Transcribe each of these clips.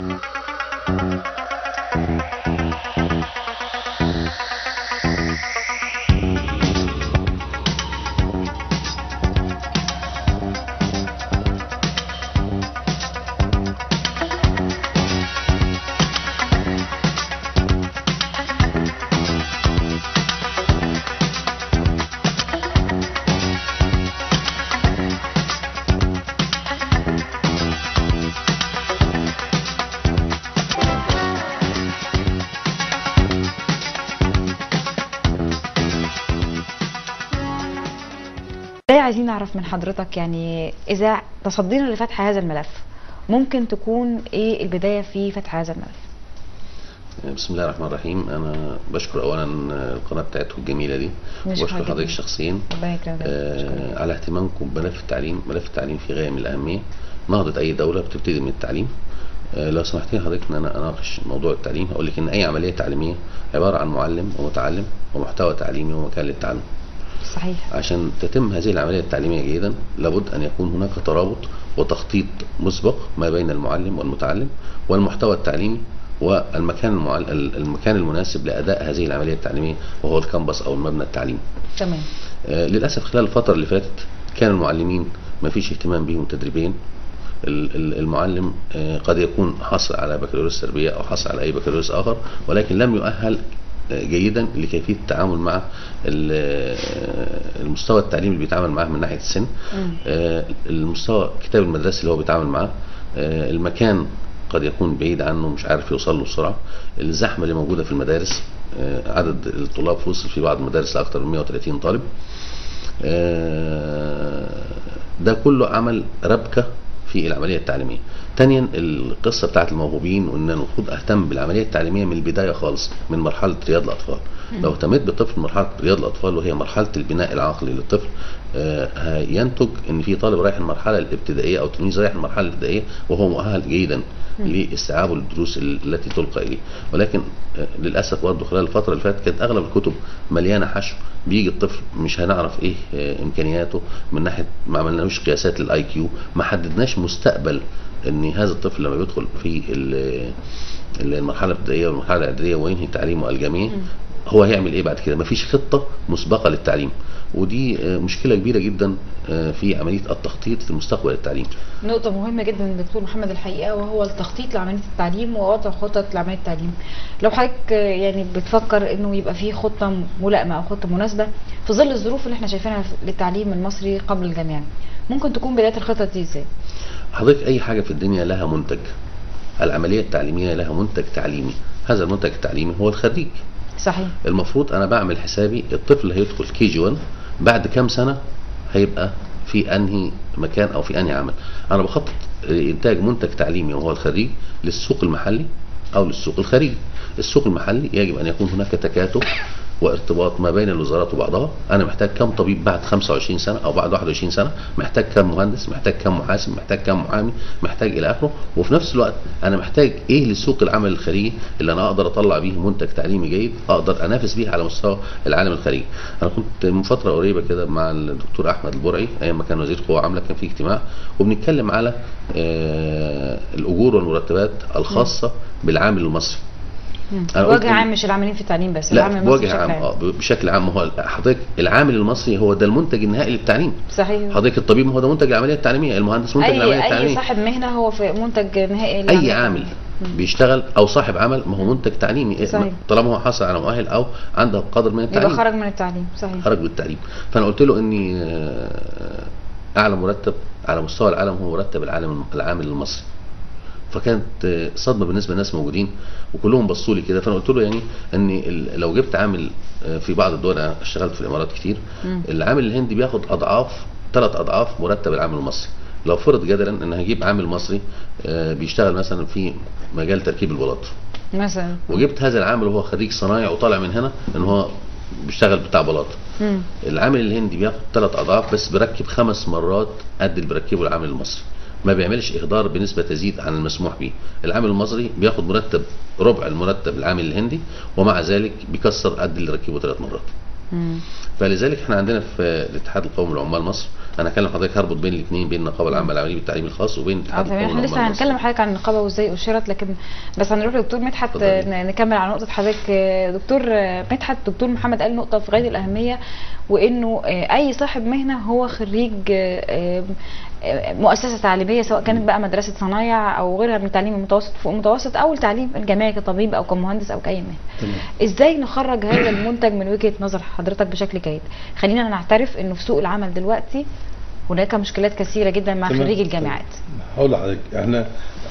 ده عايزين نعرف من حضرتك يعني اذا تصدينا لفتح هذا الملف ممكن تكون ايه البدايه في فتح هذا الملف بسم الله الرحمن الرحيم انا بشكر اولا القناه بتاعتكم الجميله دي نشكرك وبشكر جداً. حضرتك شخصيا ربنا يكرمك آه على اهتمامكم بملف التعليم ملف التعليم في غايه من الاهميه نهضه اي دوله بتبتدي من التعليم آه لو سمحت لي حضرتك ان انا اناقش موضوع التعليم هقول لك ان اي عمليه تعليميه عباره عن معلم ومتعلم ومحتوى تعليمي ومكان للتعلم صحيح عشان تتم هذه العملية التعليمية جيدا لابد أن يكون هناك ترابط وتخطيط مسبق ما بين المعلم والمتعلم والمحتوى التعليمي والمكان المعل... المكان المناسب لأداء هذه العملية التعليمية وهو الكامبس أو المبنى التعليمي تمام آه، للأسف خلال الفترة اللي فاتت كان المعلمين ما فيش اهتمام بيهم تدريبيا ال- ال- المعلم آه، قد يكون حصل على بكالوريوس تربية أو حصل على أي بكالوريوس آخر ولكن لم يؤهل آه، جيدا لكيفية التعامل مع ال- آه، المستوى التعليمي اللي بيتعامل معاه من ناحية السن مم. آه، المستوى الكتاب المدرسي اللي هو بيتعامل معاه آه، المكان قد يكون بعيد عنه مش عارف يوصل له بسرعة الزحمة اللي موجودة في المدارس آه، عدد الطلاب وصل في بعض المدارس لأكثر من 130 طالب آه، ده كله عمل ربكة في العملية التعليمية ثانيا القصة بتاعت الموهوبين وان أنا المفروض اهتم بالعملية التعليمية من البداية خالص من مرحلة رياض الاطفال لو اهتميت بالطفل مرحلة رياض الاطفال وهي مرحلة البناء العقلي للطفل آه، هينتج ان في طالب رايح المرحلة الابتدائية او تلميذ رايح المرحلة الابتدائية وهو مؤهل جيدا لاستيعابه للدروس التي تلقى اليه ولكن آه، للاسف برضه خلال الفترة اللي فاتت كانت اغلب الكتب مليانة حشو بيجي الطفل مش هنعرف ايه آه، امكانياته من ناحيه ما عملناش قياسات للاي كيو ما حددناش مستقبل ان هذا الطفل لما بيدخل في ال- ال- المرحله الابتدائيه والمرحله الاعداديه وينهي تعليمه الجامعي هو هيعمل ايه بعد كده مفيش خطه مسبقه للتعليم ودي آه، مشكله كبيره جدا آه، في عمليه التخطيط لمستقبل التعليم نقطة مهمة جدا من دكتور محمد الحقيقة وهو التخطيط لعملية التعليم ووضع خطط لعملية التعليم. لو حضرتك آه، يعني بتفكر انه يبقى في خطة ملائمة او خطة مناسبة في ظل الظروف اللي احنا شايفينها في- للتعليم المصري قبل الجامعة. ممكن تكون بداية الخطط دي ازاي؟ حضرتك اي حاجه في الدنيا لها منتج العمليه التعليميه لها منتج تعليمي هذا المنتج التعليمي هو الخريج صحيح. المفروض انا بعمل حسابي الطفل هيدخل كي جي 1 بعد كام سنه هيبقى في انهي مكان او في انهي عمل انا بخطط انتاج منتج تعليمي وهو الخريج للسوق المحلي او للسوق الخارجي السوق المحلي يجب ان يكون هناك تكاتف وارتباط ما بين الوزارات وبعضها انا محتاج كم طبيب بعد 25 سنه او بعد 21 سنه محتاج كم مهندس محتاج كم محاسب محتاج كم محامي محتاج الى اخره وفي نفس الوقت انا محتاج ايه لسوق العمل الخارجي اللي انا اقدر اطلع بيه منتج تعليمي جيد اقدر انافس بيه على مستوى العالم الخارجي انا كنت من فتره قريبه كده مع الدكتور احمد البرعي ايام ما كان وزير قوى عامله كان في اجتماع وبنتكلم على آه، الاجور والمرتبات الخاصه بالعامل المصري مم. أنا قلت وجه إن- عام مش العاملين في التعليم بس لا العامل المصري بوجه بشكل عام عام. اه بشكل عام هو حضرتك العامل المصري هو ده المنتج النهائي للتعليم صحيح. حضرتك الطبيب هو ده منتج العمليه التعليميه المهندس منتج العمليه اي اي التعليميه صاحب مهنة هو في منتج نهائي اي للعملية. عامل بيشتغل او صاحب عمل ما هو منتج تعليمي صحيح. طالما هو حصل على مؤهل او عنده قدر من يبقى التعليم خرج من التعليم صحيح. خرج بالتعليم فانا قلت له اني آه، اعلى مرتب على مستوى العالم هو مرتب العالم العامل المصري فكانت آه، صدمه بالنسبه للناس موجودين وكلهم بصوا لي كده فانا قلت له يعني ان ال- لو جبت عامل آه، في بعض الدول انا اشتغلت في الامارات كتير مم. العامل الهندي بياخد اضعاف ثلاث اضعاف مرتب العامل المصري لو فرض جدلا ان هجيب عامل مصري آه، بيشتغل مثلا في مجال تركيب البلاط مثلا وجبت هذا العامل وهو خريج صنايع وطالع من هنا ان هو بيشتغل بتاع بلاط مم. العامل الهندي بياخد ثلاث اضعاف بس بيركب خمس مرات قد اللي بيركبه العامل المصري ما بيعملش اهدار بنسبه تزيد عن المسموح به العامل المصري بياخد مرتب ربع المرتب العامل الهندي ومع ذلك بيكسر قد اللي ركبه ثلاث مرات مم. فلذلك احنا عندنا في الاتحاد القومي لعمال مصر انا هكلم حضرتك هربط بين الاثنين بين النقابه العامه للعاملين بالتعليم الخاص وبين اه الاتحاد تمام القومي احنا لسه لعمال مصر. هنتكلم حضرتك عن النقابه وازاي اشرت لكن بس هنروح لدكتور مدحت اتفضلي. آه، ن- نكمل على نقطه حضرتك آه، دكتور آه، مدحت دكتور محمد قال نقطه في غايه الاهميه وانه آه، اي صاحب مهنه هو خريج آه، آه، مؤسسه تعليميه سواء كانت بقى مدرسه صنايع او غيرها من التعليم المتوسط فوق المتوسط او التعليم الجامعي كطبيب او كمهندس او كاي مهنه تمام ازاي نخرج هذا المنتج من وجهه نظر حضرتك بشكل جيد خلينا نعترف انه في سوق العمل دلوقتي هناك مشكلات كثيره جدا مع تمام. خريجي الجامعات هقول لحضرتك احنا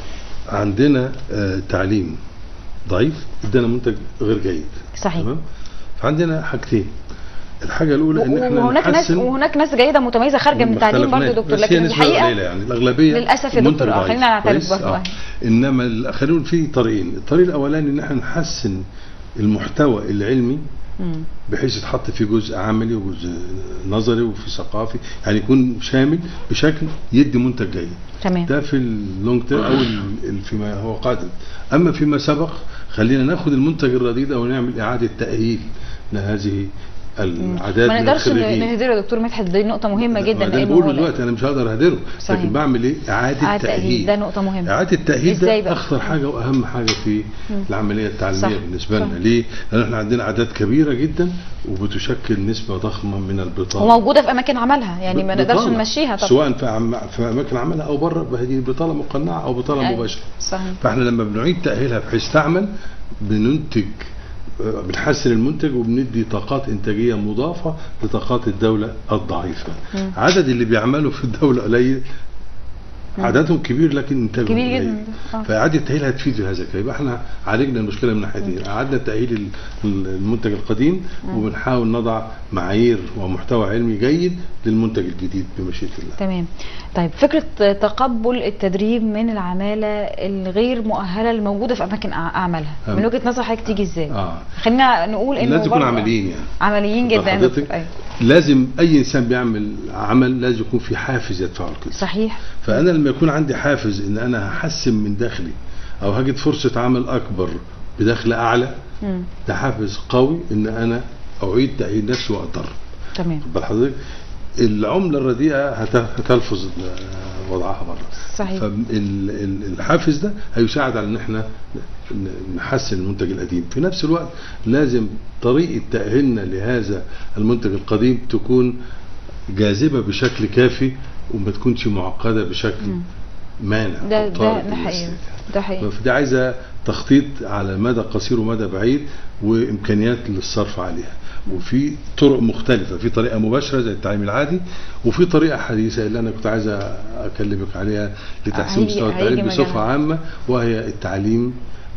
عندنا آه، تعليم ضعيف ادانا منتج غير جيد صحيح. تمام فعندنا حاجتين الحاجه الاولى ان احنا وهناك ناس نحسن وهناك ناس جيده متميزه خارجه من ما التعليم برضه اختلفناش، دكتور بس هي لكن نسبة قليلة الحقيقه يعني الاغلبيه للأسف يا منتج دكتور، آه، ضعيف. خلينا نعترف كويس؟ برضه، آه. آه. انما ال- خلينا نقول في طريقين الطريق الاولاني ان احنا نحسن المحتوى العلمي مم. بحيث يتحط فيه جزء عملي وجزء نظري وفي ثقافي يعني يكون شامل بشكل يدي منتج جيد تمام ده في اللونج تيرم او ال- ال- فيما هو قادم اما فيما سبق خلينا ناخد المنتج الرديء ده ونعمل اعاده تاهيل لهذه الاعداد ما من نقدرش الخريجين نهدره يا دكتور مدحت دي نقطه مهمه جدا ما ده اللي لانه بقوله هو- دلوقتي انا مش هقدر اهدره صحيح. لكن بعمل ايه اعاده إعادة تأهيل، تاهيل ده نقطة مهمة. اعاده التاهيل إزاي ده بقى؟ اخطر حاجه واهم حاجه في العمليه التعليميه صح. بالنسبه لنا صح. ليه لان احنا عندنا اعداد كبيره جدا وبتشكل نسبه ضخمه من البطاله وموجوده في اماكن عملها يعني ما نقدرش بطالة. نمشيها طبعا سواء في, عم في اماكن عملها او بره هذه بطاله مقنعه او بطاله أيوة. مباشره صحيح فاحنا لما بنعيد تاهيلها بحيث تعمل بننتج آه، بنحسن المنتج وبندي طاقات انتاجيه مضافه لطاقات الدوله الضعيفه مم. عدد اللي بيعملوا في الدوله قليل عددهم كبير لكن انتاجهم كبير قليل. جدا آه. فاعاده التاهيل هتفيد في هذا يبقى احنا عالجنا المشكله من ناحيتين اعدنا تاهيل ال- ال- المنتج القديم وبنحاول نضع معايير ومحتوى علمي جيد للمنتج الجديد بمشيئه الله تمام طيب فكره تقبل التدريب من العماله الغير مؤهله الموجوده في اماكن أع- اعمالها أم. من وجهه نظر حضرتك تيجي ازاي اه خلينا نقول انه لازم يكون برضه- عمليين يعني عمليين واخد جدا يا حضرتك؟ دكتور. أيوة. لازم اي انسان بيعمل عمل لازم يكون في حافز يدفعه لكده صحيح فانا لما يكون عندي حافز ان انا هحسن من دخلي او هجد فرصه عمل اكبر بدخل اعلى مم. ده حافز قوي ان انا اعيد تاهيل نفسي واقدر تمام بل حضرتك العمله الرديئه هت- هتلفظ آه، وضعها بره صحيح. فالحافز ده هيساعد على ان احنا ن- نحسن المنتج القديم في نفس الوقت لازم طريقه تاهيلنا لهذا المنتج القديم تكون جاذبه بشكل كافي وما تكونش معقده بشكل مم. مانع ده أو ده طارئ ده للناس. حقيقي ده حقيقي فدي عايزه تخطيط على مدى قصير ومدى بعيد وامكانيات للصرف عليها وفي طرق مختلفة في طريقة مباشرة زي التعليم العادي وفي طريقة حديثة اللي أنا كنت عايز أكلمك عليها لتحسين هيجي- مستوى هيجي التعليم بصفة مجالها. عامة وهي التعليم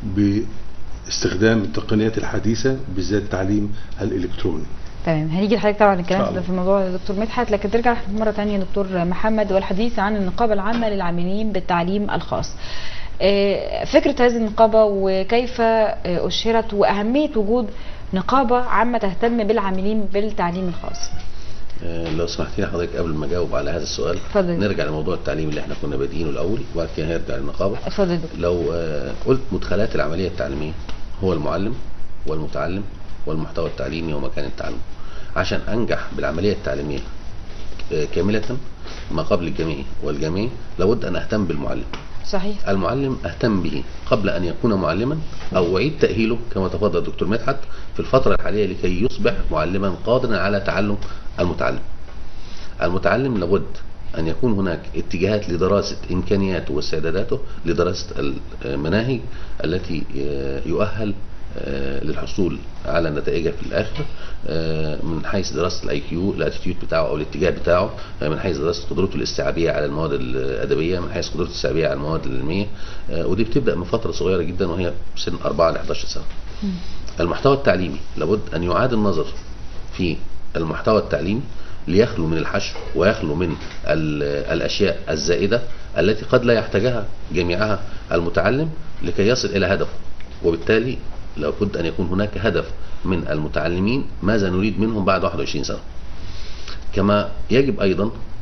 باستخدام التقنيات الحديثة بالذات التعليم الإلكتروني تمام هنيجي لحضرتك طبعا إن الكلام شاء الله. في الموضوع يا دكتور مدحت لكن ترجع مره ثانيه دكتور محمد والحديث عن النقابه العامه للعاملين بالتعليم الخاص آه، فكره هذه النقابه وكيف آه، اشهرت واهميه وجود نقابه عامه تهتم بالعاملين بالتعليم الخاص آه، لو سمحت لي حضرتك قبل ما اجاوب على هذا السؤال اتفضل. نرجع لموضوع التعليم اللي احنا كنا بادئينه الاول وبعد كده هنرجع للنقابه اتفضل يا دكتور لو آه، قلت مدخلات العمليه التعليميه هو المعلم والمتعلم والمحتوى التعليمي ومكان التعلم عشان انجح بالعمليه التعليميه آه، كامله ما قبل الجامعي والجامعي لابد ان اهتم بالمعلم صحيح المعلم اهتم به قبل ان يكون معلما او اعيد تاهيله كما تفضل الدكتور مدحت في الفتره الحاليه لكي يصبح معلما قادرا على تعلم المتعلم. المتعلم لابد ان يكون هناك اتجاهات لدراسه امكانياته واستعداداته لدراسه المناهج التي يؤهل آه، للحصول على نتائجها في الاخر آه، من حيث دراسه الاي كيو الاتيتيود بتاعه او الاتجاه بتاعه آه، من حيث دراسه قدرته الاستيعابيه على المواد الادبيه من حيث قدرته الاستيعابيه على المواد العلميه آه، ودي بتبدا من فتره صغيره جدا وهي سن 4 ل 11 سنه المحتوى التعليمي لابد ان يعاد النظر في المحتوى التعليمي ليخلو من الحشو ويخلو من ال- الاشياء الزائده التي قد لا يحتاجها جميعها المتعلم لكي يصل الى هدفه وبالتالي لابد ان يكون هناك هدف من المتعلمين ماذا نريد منهم بعد 21 سنه كما يجب ايضا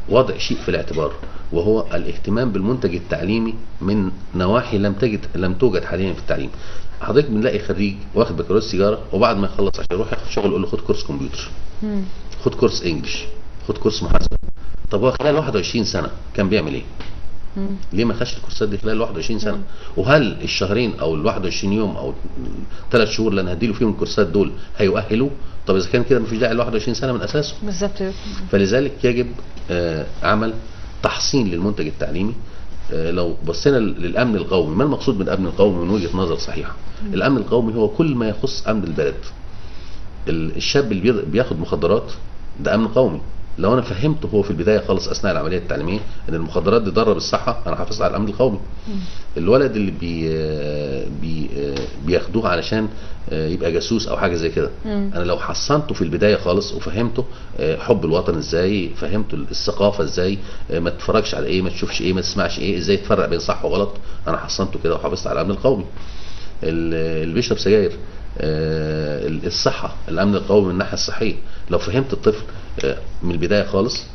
وضع شيء في الاعتبار وهو الاهتمام بالمنتج التعليمي من نواحي لم تجد لم توجد حاليا في التعليم حضرتك بنلاقي خريج واخد بكالوريوس تجاره وبعد ما يخلص عشان يروح ياخد شغل يقول له خد كورس كمبيوتر مم. خد كورس انجلش خد كورس محاسبه طب هو خلال 21 سنه كان بيعمل ايه؟ مم. ليه ما خدش الكورسات دي خلال 21 سنه؟ وهل الشهرين او ال 21 يوم او الثلاث شهور اللي انا هديله فيهم الكورسات دول هيؤهلوه؟ طب اذا كان كده مفيش داعي ل 21 سنه من اساسه. بالظبط فلذلك يجب آه، عمل تحصين للمنتج التعليمي آه، لو بصينا للامن القومي ما المقصود بالامن القومي من وجهه نظر صحيحه الامن القومي هو كل ما يخص امن البلد ال- الشاب اللي بيض- بياخد مخدرات ده امن قومي لو انا فهمته هو في البدايه خالص اثناء العمليه التعليميه ان المخدرات دي ضاره بالصحه انا حافظت على الامن القومي الولد اللي بي بي بياخدوه علشان يبقى جاسوس او حاجه زي كده مم. انا لو حصنته في البدايه خالص وفهمته حب الوطن ازاي فهمته الثقافه ازاي ما تتفرجش على ايه ما تشوفش ايه ما تسمعش ايه ازاي تفرق بين صح وغلط انا حصنته كده وحافظت على الامن القومي ال- اللي بيشرب سجاير آه، الصحه الامن القومي من الناحيه الصحيه لو فهمت الطفل آه، من البدايه خالص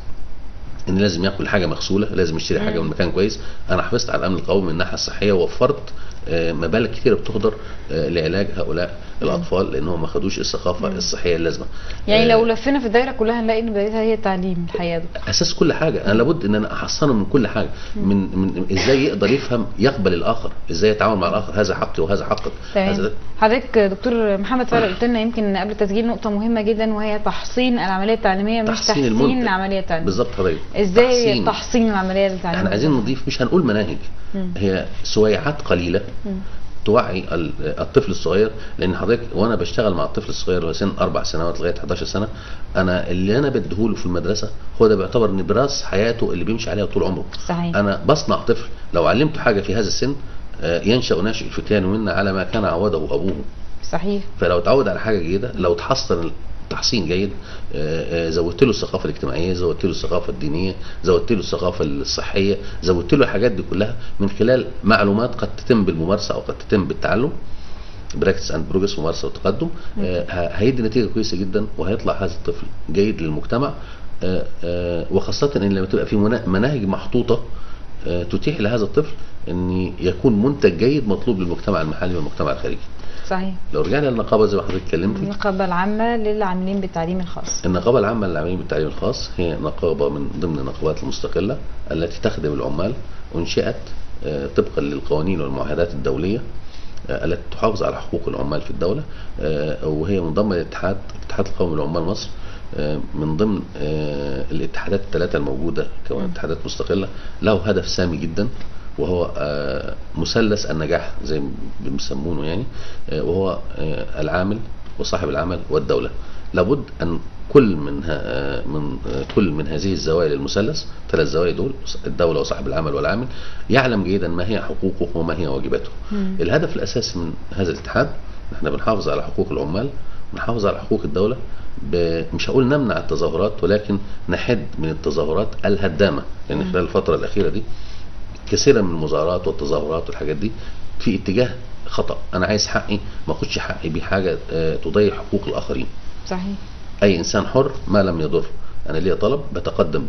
ان لازم ياكل حاجه مغسوله لازم يشتري حاجه من مكان كويس انا حافظت على الامن القومي من الناحيه الصحيه ووفرت آه، مبالغ كثيره بتهدر آه، لعلاج هؤلاء الاطفال لانهم ما خدوش الثقافه الصحيه اللازمه يعني آه، لو لفينا في الدايره كلها هنلاقي ان بدايتها هي التعليم الحقيقه دكتور. اساس كل حاجه انا لابد ان انا احصنه من كل حاجه من من ازاي يقدر يفهم يقبل الاخر ازاي يتعامل مع الاخر هذا حقي وهذا حقك هذا تمام حضرتك دكتور محمد فارق قلت لنا يمكن قبل التسجيل نقطه مهمه جدا وهي تحصين العمليه التعليميه مش تحسين تحسين المنتج. العمليه التعليميه بالظبط حضرتك ازاي تحسين. تحصين العمليه التعليميه احنا عايزين نضيف مش هنقول مناهج مم. هي سويعات قليله مم. توعي ال- الطفل الصغير لان حضرتك وانا بشتغل مع الطفل الصغير اللي هو سن اربع سنوات لغايه 11 سنه انا اللي انا بديهوله في المدرسه هو ده بيعتبر نبراس حياته اللي بيمشي عليها طول عمره صحيح انا بصنع طفل لو علمته حاجه في هذا السن آه، ينشا ناشئ الفتيان منا على ما كان عوده ابوه صحيح فلو اتعود على حاجه جيده لو تحصن تحصين جيد آه، آه، زودت له الثقافه الاجتماعيه زودت له الثقافه الدينيه زودت له الثقافه الصحيه زودت له الحاجات دي كلها من خلال معلومات قد تتم بالممارسه او قد تتم بالتعلم براكتس اند بروجرس ممارسه وتقدم آه، ه- هيدي نتيجه كويسه جدا وهيطلع هذا الطفل جيد للمجتمع آه، آه، وخاصه ان لما تبقى في منا- مناهج محطوطه آه، تتيح لهذا الطفل ان يكون منتج جيد مطلوب للمجتمع المحلي والمجتمع الخارجي صحيح لو رجعنا للنقابه زي ما حضرتك اتكلمتي النقابه العامه للعاملين بالتعليم الخاص النقابة العامة للعاملين بالتعليم الخاص هي نقابة من ضمن النقابات المستقلة التي تخدم العمال أنشئت آه، طبقا للقوانين والمعاهدات الدولية آه، التي تحافظ على حقوق العمال في الدولة آه، وهي منضمة للاتحاد الاتحاد القومي لعمال مصر آه، من ضمن آه، الاتحادات الثلاثة الموجودة كاتحادات مستقلة له هدف سامي جدا وهو آه، مثلث النجاح زي ما بيسمونه يعني آه، وهو آه، العامل وصاحب العمل والدولة لابد أن كل من ها- من كل من هذه الزوايا للمثلث ثلاث زوايا دول الدولة وصاحب العمل والعامل يعلم جيدا ما هي حقوقه وما هي واجباته مم. الهدف الأساسي من هذا الاتحاد احنا بنحافظ على حقوق العمال بنحافظ على حقوق الدولة ب... مش هقول نمنع التظاهرات ولكن نحد من التظاهرات الهدامة لأن خلال الفترة الأخيرة دي كثيرا من المظاهرات والتظاهرات والحاجات دي في اتجاه خطأ أنا عايز حقي ما أخدش حقي بحاجة آه، تضيع حقوق الآخرين صحيح اي انسان حر ما لم يضر انا ليا طلب بتقدم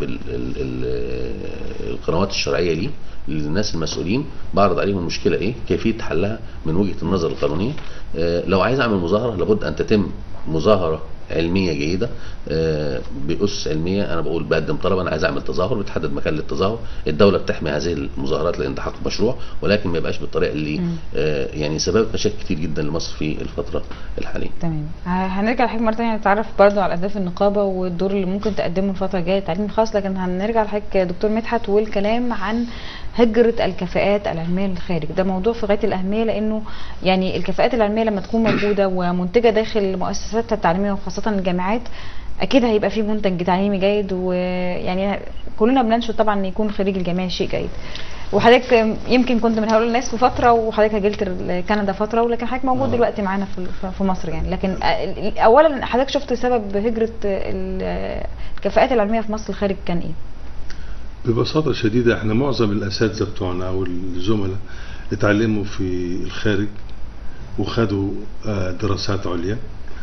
بالقنوات الشرعيه لي للناس المسؤولين بعرض عليهم المشكله ايه كيفيه حلها من وجهه النظر القانونيه آه، لو عايز اعمل مظاهره لابد ان تتم مظاهره علميه جيده آه، باسس علميه انا بقول بقدم طلب انا عايز اعمل تظاهر بتحدد مكان للتظاهر الدوله بتحمي هذه المظاهرات لان ده حق مشروع ولكن ما يبقاش بالطريقه اللي مم. آه، يعني سببت مشاكل كتير جدا لمصر في الفتره الحاليه تمام ه- هنرجع لحضرتك مره ثانيه نتعرف برضه على اهداف النقابه والدور اللي ممكن تقدمه الفتره الجايه للتعليم الخاص لكن هنرجع لحضرتك يا دكتور مدحت والكلام عن هجره الكفاءات العلميه للخارج ده موضوع في غايه الاهميه لانه يعني الكفاءات العلميه لما تكون موجوده ومنتجه داخل المؤسسات التعليميه وخاصه الجامعات اكيد هيبقى في منتج تعليمي جيد ويعني كلنا بننشد طبعا ان يكون خريج الجامعه شيء جيد وحضرتك يمكن كنت من هؤلاء الناس في فتره وحضرتك هاجلت كندا فتره ولكن حضرتك موجود آه. دلوقتي معانا في في مصر يعني لكن آه، اولا حضرتك شفت سبب هجره ال- الكفاءات العلميه في مصر الخارج كان ايه؟ ببساطة شديدة احنا معظم الأساتذة بتوعنا أو الزملاء اتعلموا في الخارج وخدوا آه، دراسات عليا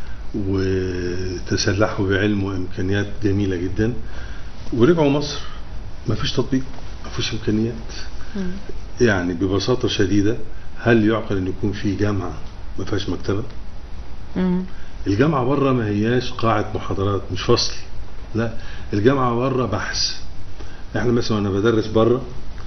وتسلحوا بعلم وإمكانيات جميلة جدا ورجعوا مصر ما فيش تطبيق ما فيش امكانيات مم. يعني ببساطه شديده هل يعقل ان يكون في جامعه ما فيهاش مكتبه مم. الجامعه بره ما هياش قاعه محاضرات مش فصل لا الجامعه بره بحث احنا مثلا وانا بدرس بره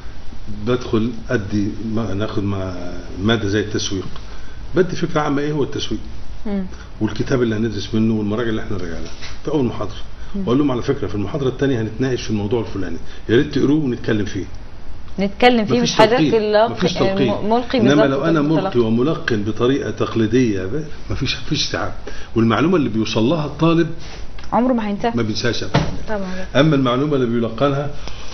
بدخل ادي ما ناخد مع ماده زي التسويق بدي فكره عامه ايه هو التسويق مم. والكتاب اللي هندرس منه والمراجع اللي احنا راجعها في اول محاضره واقول لهم على فكره في المحاضره الثانيه هنتناقش في الموضوع الفلاني يا ريت تقروه ونتكلم فيه نتكلم فيه مفيش مش حضرتك تلقين اللي مفيش تلقين ملقي انما بالظبط لو انا بالتلقي. ملقي وملقن بطريقه تقليديه ب- مفيش مفيش استيعاب والمعلومه اللي بيوصل لها الطالب عمره ما هينساه ما بينساش ابدا طبعا اما المعلومه اللي بيلقنها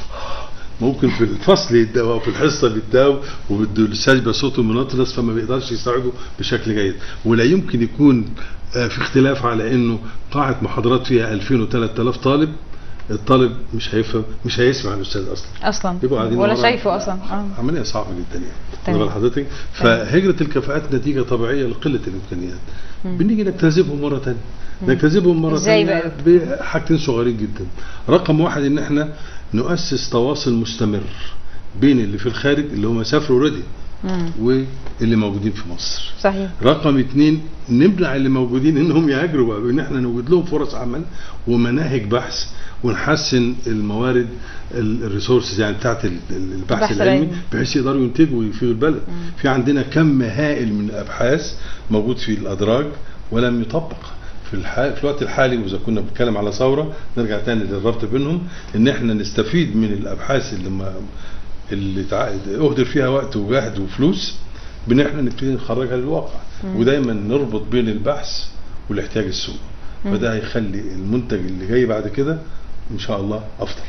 ممكن في الفصل يداوى وفي الحصه بيداوى وبده الاستاذ يبقى صوته منطرس فما بيقدرش يستوعبه بشكل جيد ولا يمكن يكون آه، في اختلاف على انه قاعه محاضرات فيها 2000 و3000 طالب الطالب مش هيفهم مش هيسمع الاستاذ اصلا اصلا بيبقوا قاعدين ولا ورا. شايفه اصلا اه عمليه صعبه جدا يعني تمام. واخد بال حضرتك فهجره الكفاءات نتيجه طبيعيه لقله الامكانيات بنيجي نجتذبهم مره ثانيه نجتذبهم مره إزاي ثانيه بقى؟ بحاجتين صغيرين جدا رقم واحد ان احنا نؤسس تواصل مستمر بين اللي في الخارج اللي هم سافروا اوريدي مم. واللي موجودين في مصر صحيح رقم اتنين نمنع اللي موجودين انهم يهاجروا بقى بان احنا نوجد لهم فرص عمل ومناهج بحث ونحسن الموارد الريسورسز يعني بتاعت ال- ال- البحث البحث العلمي العلمي. بحيث يقدروا ينتجوا ويفيدوا البلد في عندنا كم هائل من الابحاث موجود في الادراج ولم يطبق في الح... في الوقت الحالي واذا كنا بنتكلم على ثوره نرجع تاني للربط بينهم ان احنا نستفيد من الابحاث اللي ما اللي تع... اهدر فيها وقت وجهد وفلوس بان احنا نبتدي نخرجها للواقع ودايما نربط بين البحث والاحتياج السوق فده هيخلي المنتج اللي جاي بعد كده ان شاء الله افضل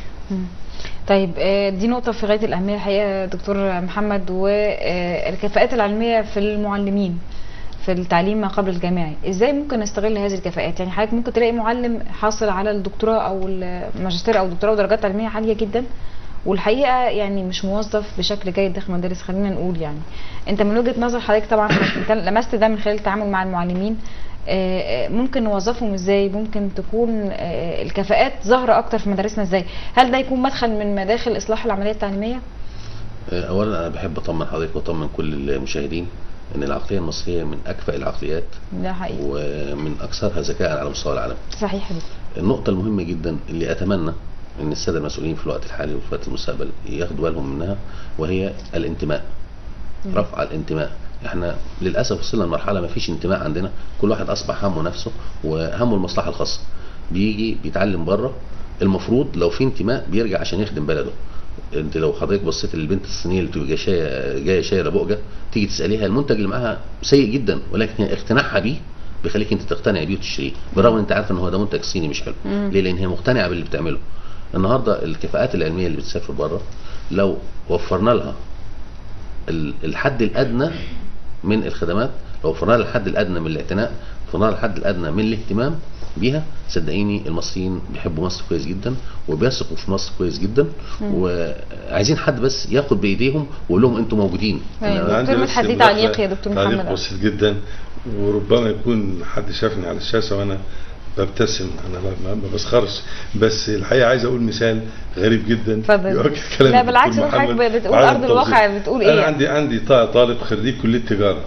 طيب آه، دي نقطة في غاية الأهمية الحقيقة دكتور محمد والكفاءات العلمية في المعلمين في التعليم ما قبل الجامعي ازاي ممكن نستغل هذه الكفاءات يعني حضرتك ممكن تلاقي معلم حاصل على الدكتوراه او الماجستير او الدكتوراه ودرجات علمية عالية جدا والحقيقة يعني مش موظف بشكل جيد داخل المدارس خلينا نقول يعني انت من وجهة نظر حضرتك طبعا انت لمست ده من خلال التعامل مع المعلمين آه، آه، ممكن نوظفهم ازاي ممكن تكون آه، الكفاءات ظاهرة اكتر في مدارسنا ازاي هل ده يكون مدخل من مداخل اصلاح العملية التعليمية اولا انا بحب اطمن حضرتك واطمن كل المشاهدين ان العقليه المصريه من اكفأ العقليات ده حقيقي ومن اكثرها ذكاء على مستوى العالم صحيح يا دكتور. النقطة المهمة جدا اللي أتمنى أن السادة المسؤولين في الوقت الحالي وفي وقت المستقبل ياخدوا بالهم منها وهي الانتماء رفع الانتماء احنا للأسف وصلنا لمرحلة ما فيش انتماء عندنا كل واحد أصبح همه نفسه وهمه المصلحة الخاصة بيجي بيتعلم بره المفروض لو في انتماء بيرجع عشان يخدم بلده انت لو حضرتك بصيت للبنت الصينيه اللي تبقى جايه جايه شايله بؤجه تيجي تساليها المنتج اللي معاها سيء جدا ولكن اقتناعها بيه بيخليك انت تقتنع بيه وتشتريه بالرغم ان انت عارف ان هو ده منتج صيني مش حلو مم. ليه لان هي مقتنعه باللي بتعمله النهارده الكفاءات العلميه اللي بتسافر بره لو وفرنا لها ال- الحد الادنى من الخدمات لو وفرنا لها الحد الادنى من الاعتناء وفرنا لها الحد الادنى من الاهتمام بيها صدقيني المصريين بيحبوا مصر كويس جدا وبيثقوا في مصر كويس جدا وعايزين حد بس ياخد بايديهم ويقول لهم انتوا موجودين أيوة. إنما- دكتور عندي بس مدحت، دي مداخلة- تعليق يا دكتور محمد. تعليق بسيط جدا وربما يكون حد شافني على الشاشه وانا ببتسم انا ما- ما بسخرش بس الحقيقه عايز اقول مثال غريب جدا اتفضل. يؤكد كلام لا، الدكتور بالعكس، هو محمد حضرتك بتقول وعدم أرض الواقع التوظيف. بتقول إيه انا يعني؟ عندي عندي ط- طالب خريج كليه تجاره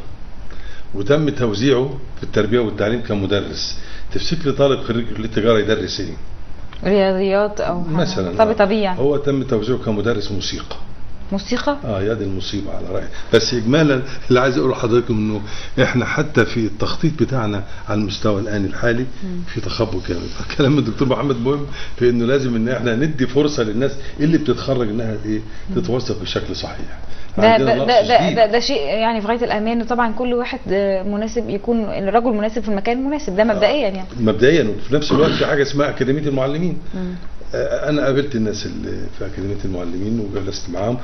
وتم توزيعه في التربيه والتعليم كمدرس تفتكري طالب خريج كليه تجاره يدرس ايه؟ رياضيات او حاجة. مثلا طب آه. طبيعي هو تم توزيعه كمدرس موسيقى موسيقى اه يا دي المصيبه على رايي بس اجمالا اللي عايز اقوله لحضراتكم انه احنا حتى في التخطيط بتاعنا على المستوى الان الحالي في تخبط جامد كلام الدكتور محمد مهم في انه لازم ان احنا ندي فرصه للناس اللي بتتخرج انها ايه تتوظف بشكل صحيح ده عندنا ده نقص ده, ده, شديد. ده, ده شيء يعني في غايه الامان انه طبعا كل واحد آه، مناسب يكون الرجل مناسب في المكان المناسب ده مبدئيا يعني مبدئيا وفي نفس الوقت في حاجه اسمها اكاديميه المعلمين مم. آه، انا قابلت الناس اللي في اكاديميه المعلمين وجلست معاهم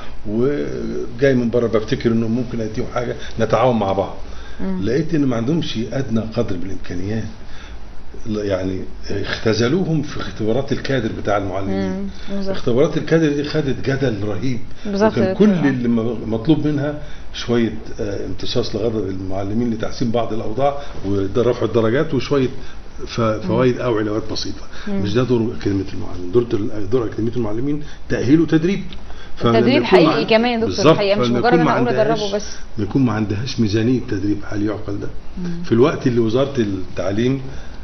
وجاي من بره بفتكر انه ممكن اديهم حاجه نتعاون مع بعض مم. لقيت ان ما عندهمش ادنى قدر من الامكانيات لا، يعني اختزلوهم في اختبارات الكادر بتاع المعلمين مم. بالظبط. اختبارات الكادر دي خدت جدل رهيب بالظبط وكان يا كل دكتور. اللي م- مطلوب منها شويه آه، امتصاص لغضب المعلمين لتحسين بعض الاوضاع ورفع الدرجات وشويه ف- فوائد او علاوات بسيطه مش ده دور اكاديميه المعلم دور دور اكاديميه المعلمين تاهيل وتدريب فلما تدريب يكون حقيقي مع- كمان يا دكتور بالظبط، الحقيقة، مش فلما مجرد يكون أنا ما أقول أدربه عندهاش- بس. يكون ما عندهاش ميزانيه تدريب هل يعقل ده؟ في الوقت اللي وزاره التعليم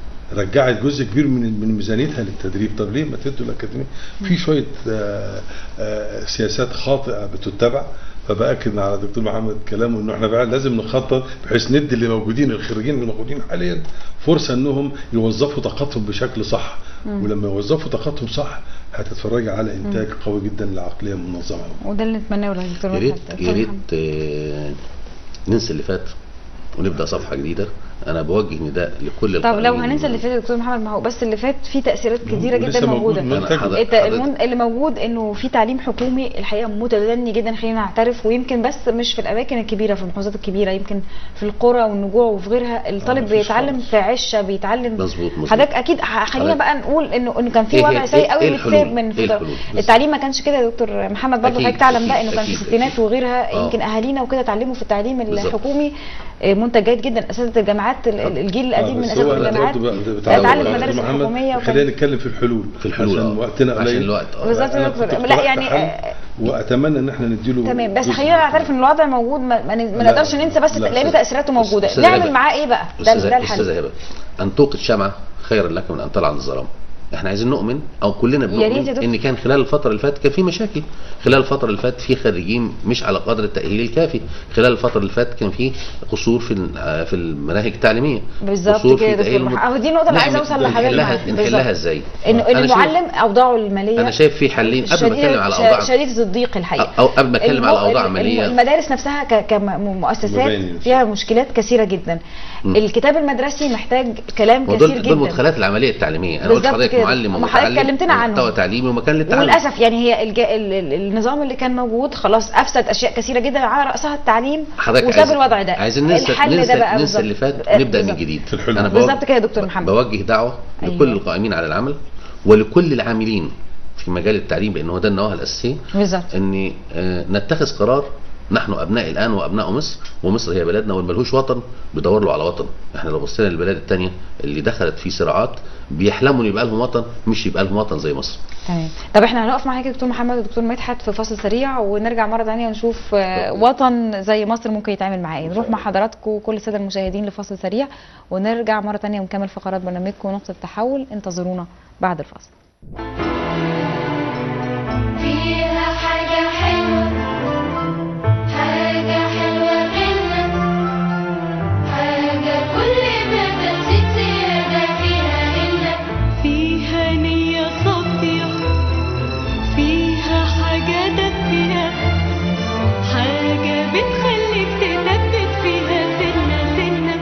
رجعت جزء كبير من من ميزانيتها للتدريب طب ليه ما تدوا الاكاديميه في شويه آه، آه، سياسات خاطئه بتتبع فباكد على الدكتور محمد كلامه انه احنا فعلا لازم نخطط بحيث ندي اللي موجودين الخريجين اللي موجودين حاليا فرصه انهم يوظفوا طاقتهم بشكل صح ولما يوظفوا طاقتهم صح هتتفرجي على انتاج قوي جدا لعقليه منظمه وده اللي نتمناه ولا دكتور يا ريت مدحت؟ يا دكتور ريت محمد. آه، ننسى اللي فات ونبدا صفحه جديده انا بوجه نداء لكل طب لو القائمين هننسى اللي فات يا دكتور محمد ما هو بس اللي فات فيه تاثيرات كتيره ولسه جدا موجود موجوده منتج. حضر- الت- حضر- المن- اللي موجود انه في تعليم حكومي الحقيقه متدني جدا خلينا نعترف ويمكن بس مش في الاماكن الكبيره في المحافظات الكبيره يمكن في القرى والنجوع وفي غيرها الطالب مفيش بيتعلم خالص. في عشه بيتعلم مظبوط مظبوط حضرتك اكيد ح- خلينا حضرتك- بقى نقول انه انه كان في إيه هي- وضع سيء إيه- قوي إيه بسبب الحلول؟ من إيه فترة- الحلول؟ بالظبط. التعليم ما كانش كده يا دكتور محمد برضه أكيد، حضرتك تعلم ده أكيد، انه كان في أكيد، الستينات أكيد. وغيرها آه. يمكن اهالينا وكده اتعلموا في التعليم بالظبط. الحكومي آه، منتج جيد جدا اساتذه الجامعات ال- ال- الجيل القديم من بس اساتذه هو أنا الجامعات برضه بقى بتعلم اتعلم دكتور المدارس محمد، الحكوميه خلينا وكان نتكلم في الحلول في الحلول عشان آه. وقتنا قليل عشان الوقت آه. بالظبط. أنا دكتور. كنت لا، اقترحت يعني، حل آه، واتمنى ان احنا نديله تمام بس جزء خلينا من- نعترف ان الوضع موجود ما, ما ن- ما لا. نقدرش ننسى بس لا. لان تاثيراته موجوده أستاذة نعمل هبة. معاه ايه بقى ده, استاذ ده استاذ الحل هبه ان توقد شمعه خير لك من ان تلعن الظلام احنا عايزين نؤمن او كلنا يا ريت يا بنؤمن دكتور. ان كان خلال الفتره اللي فاتت كان في مشاكل خلال الفتره اللي فاتت في خريجين مش على قدر التاهيل الكافي خلال الفتره اللي فاتت كان في قصور في ال- في المناهج التعليميه بالظبط قصور كده في يا دكتور تأهيل محمد. الم- اهو دي النقطة اللي عايزة نعمل- أوصل لحضرتك نحلها معاها. نحلها بالظبط. ازاي انه ان أنا شايف- المعلم اوضاعه الماليه انا شايف في حلين قبل ما شديدة- اتكلم على ش- اوضاع شديده الضيق الحقيقه او قبل ما اتكلم على الم- اوضاع الم- عمليه المدارس نفسها ك- كمؤسسات مباني. فيها مشكلات كثيره جدا م. الكتاب المدرسي محتاج كلام ودول كثير دول جدا المدخلات العمليه التعليميه انا قلت بالظبط لحضرتك كده. معلم وما حضرتك ومتعلم كلمتنا عنه. ومحتوى تعليمي ومكان للتعلم وللاسف يعني هي الج... ال... ال- النظام اللي كان موجود خلاص افسد اشياء كثيره جدا على راسها التعليم حضرتك وساب عايز- الوضع ده عايزين ننسى الحل ننسى, ده بقى ننسى بالظبط. اللي فات آه، ونبدا من بالظبط. جديد في الحلول. انا بالظبط بوجه- كده يا دكتور محمد. بوجه دعوه أيوة. لكل القائمين على العمل ولكل العاملين في مجال التعليم لان هو ده النواة الاساسيه بالظبط ان آه، نتخذ قرار نحن ابناء الان وابناء مصر ومصر هي بلدنا والملهوش وطن بيدور له على وطن احنا لو بصينا للبلاد الثانيه اللي دخلت في صراعات بيحلموا ان يبقى لهم وطن مش يبقى لهم وطن زي مصر تمام طب احنا هنقف معاك يا دكتور محمد ودكتور مدحت في فاصل سريع ونرجع مره ثانيه ونشوف آه، وطن زي مصر ممكن يتعامل معاه ايه نروح مع حضراتكم وكل الساده المشاهدين لفاصل سريع ونرجع مره ثانيه ونكمل فقرات برنامجكم نقطه التحول انتظرونا بعد الفاصل فيها حاجة حلوة حاجة حلوة غنى حاجة كل ما تزيد زيادة فيها هنا فيها نية صافية فيها حاجة دافية حاجة بتخليك تثبت فيها سنة سنة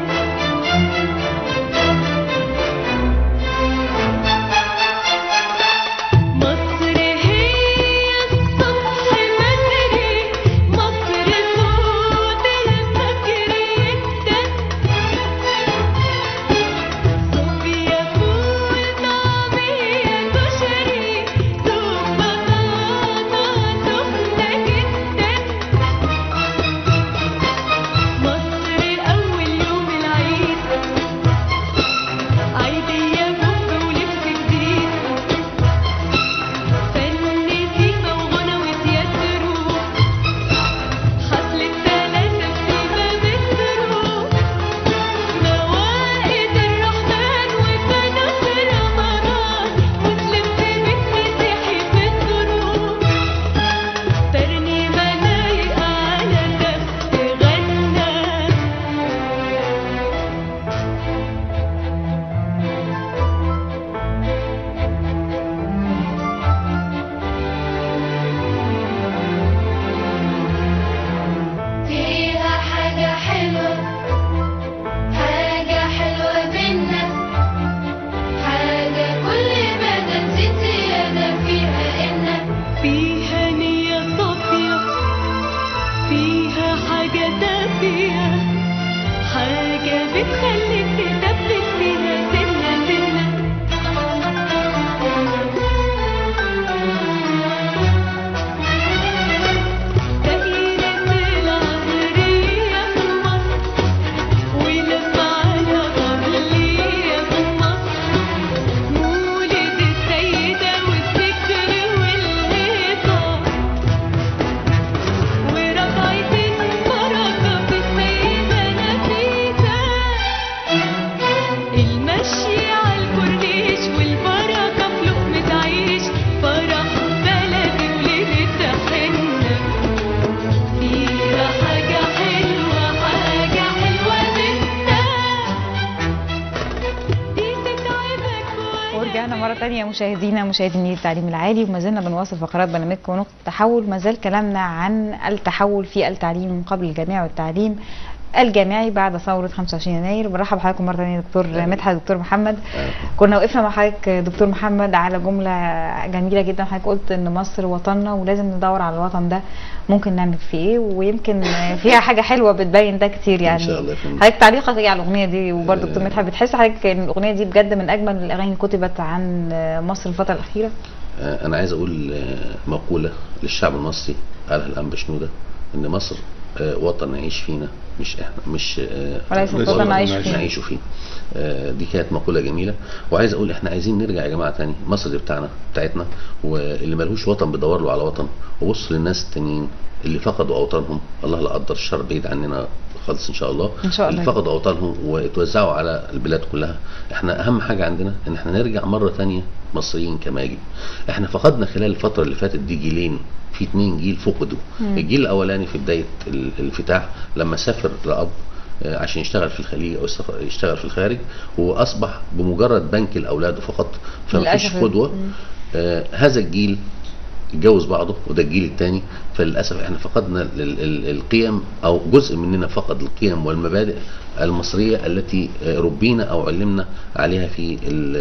مرة تانية مشاهدينا مشاهدين التعليم العالي وما زلنا بنواصل فقرات برنامجكم ونقطة التحول ما زال كلامنا عن التحول في التعليم قبل الجامعي والتعليم الجامعي بعد ثورة 25 يناير برحب بحضراتكم مرة تانية دكتور مدحت دكتور محمد كنا وقفنا مع حضرتك دكتور محمد على جملة جميلة جدا حضرتك قلت ان مصر وطننا ولازم ندور على الوطن ده ممكن نعمل فيه ايه ويمكن فيها حاجة حلوة بتبين ده كتير يعني شاء الله يا فندم. حضرتك تعليقك ايه على الاغنية دي وبرضه دكتور آه. مدحت بتحس حضرتك ان الاغنية دي بجد من اجمل الاغاني اللي كتبت عن مصر الفترة الأخيرة آه، انا عايز اقول آه، مقوله للشعب المصري قالها الانبا شنوده ان مصر آه، وطن نعيش فينا مش احنا مش آه، وليس وليس وطن وطن نعيش نعيش فيه نعيش فيه آه، دي كانت مقوله جميله وعايز اقول احنا عايزين نرجع يا جماعه تاني مصر دي بتاعنا بتاعتنا واللي ملهوش وطن بيدور له على وطن وبص للناس التانيين اللي فقدوا اوطانهم الله لا قدر الشر بعيد عننا خالص ان شاء الله إن شاء الله. اللي فقدوا اوطانهم واتوزعوا على البلاد كلها احنا اهم حاجه عندنا ان احنا نرجع مره تانية مصريين كما يجب احنا فقدنا خلال الفتره اللي فاتت دي جيلين في اتنين جيل فقدوا الجيل الاولاني في بدايه ال- الانفتاح لما سافر لاب آه، عشان يشتغل في الخليج او يسافر- يشتغل في الخارج واصبح بمجرد بنك لاولاده فقط فمفيش للأسف. قدوه مم. آه، هذا الجيل اتجوز بعضه وده الجيل الثاني فللاسف احنا فقدنا ال- ال- القيم او جزء مننا فقد القيم والمبادئ المصريه التي آه، ربينا او علمنا عليها في ال-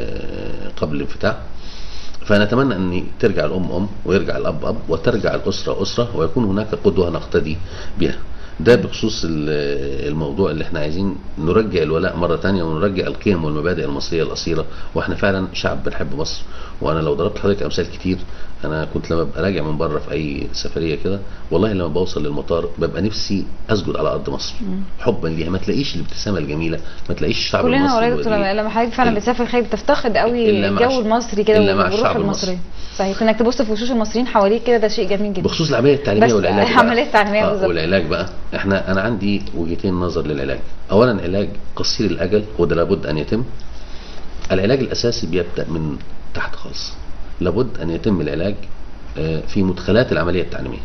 آه، قبل الانفتاح فنتمنى ان ترجع الام ام ويرجع الاب اب وترجع الاسره اسره ويكون هناك قدوه نقتدي بها ده بخصوص ال- الموضوع اللي احنا عايزين نرجع الولاء مرة تانية ونرجع القيم والمبادئ المصرية الأصيلة واحنا فعلا شعب بنحب مصر وانا لو ضربت لحضرتك امثال كتير انا كنت لما ببقى راجع من بره في اي سفرية كده والله لما بوصل للمطار ببقى نفسي اسجد على ارض مصر حبا ليها ما تلاقيش الابتسامة الجميلة ما تلاقيش الشعب كلنا المصري والله يا دكتور ودي- لما حضرتك فعلا ال- بتسافر الخارج بتفتقد قوي إلا مع الجو الش- المصري كده إلا مع والروح الشعب المصري المصري. صحيح انك تبص في وشوش المصريين حواليك كده ده شيء جميل جدا بخصوص العمليه التعليميه بس والعلاج بقى. عملية التعليمية آه، بالظبط. والعلاج بقى احنا انا عندي وجهتين نظر للعلاج اولا علاج قصير الاجل وده لابد ان يتم العلاج الاساسي بيبدا من تحت خالص لابد ان يتم العلاج آه، في مدخلات العمليه التعليميه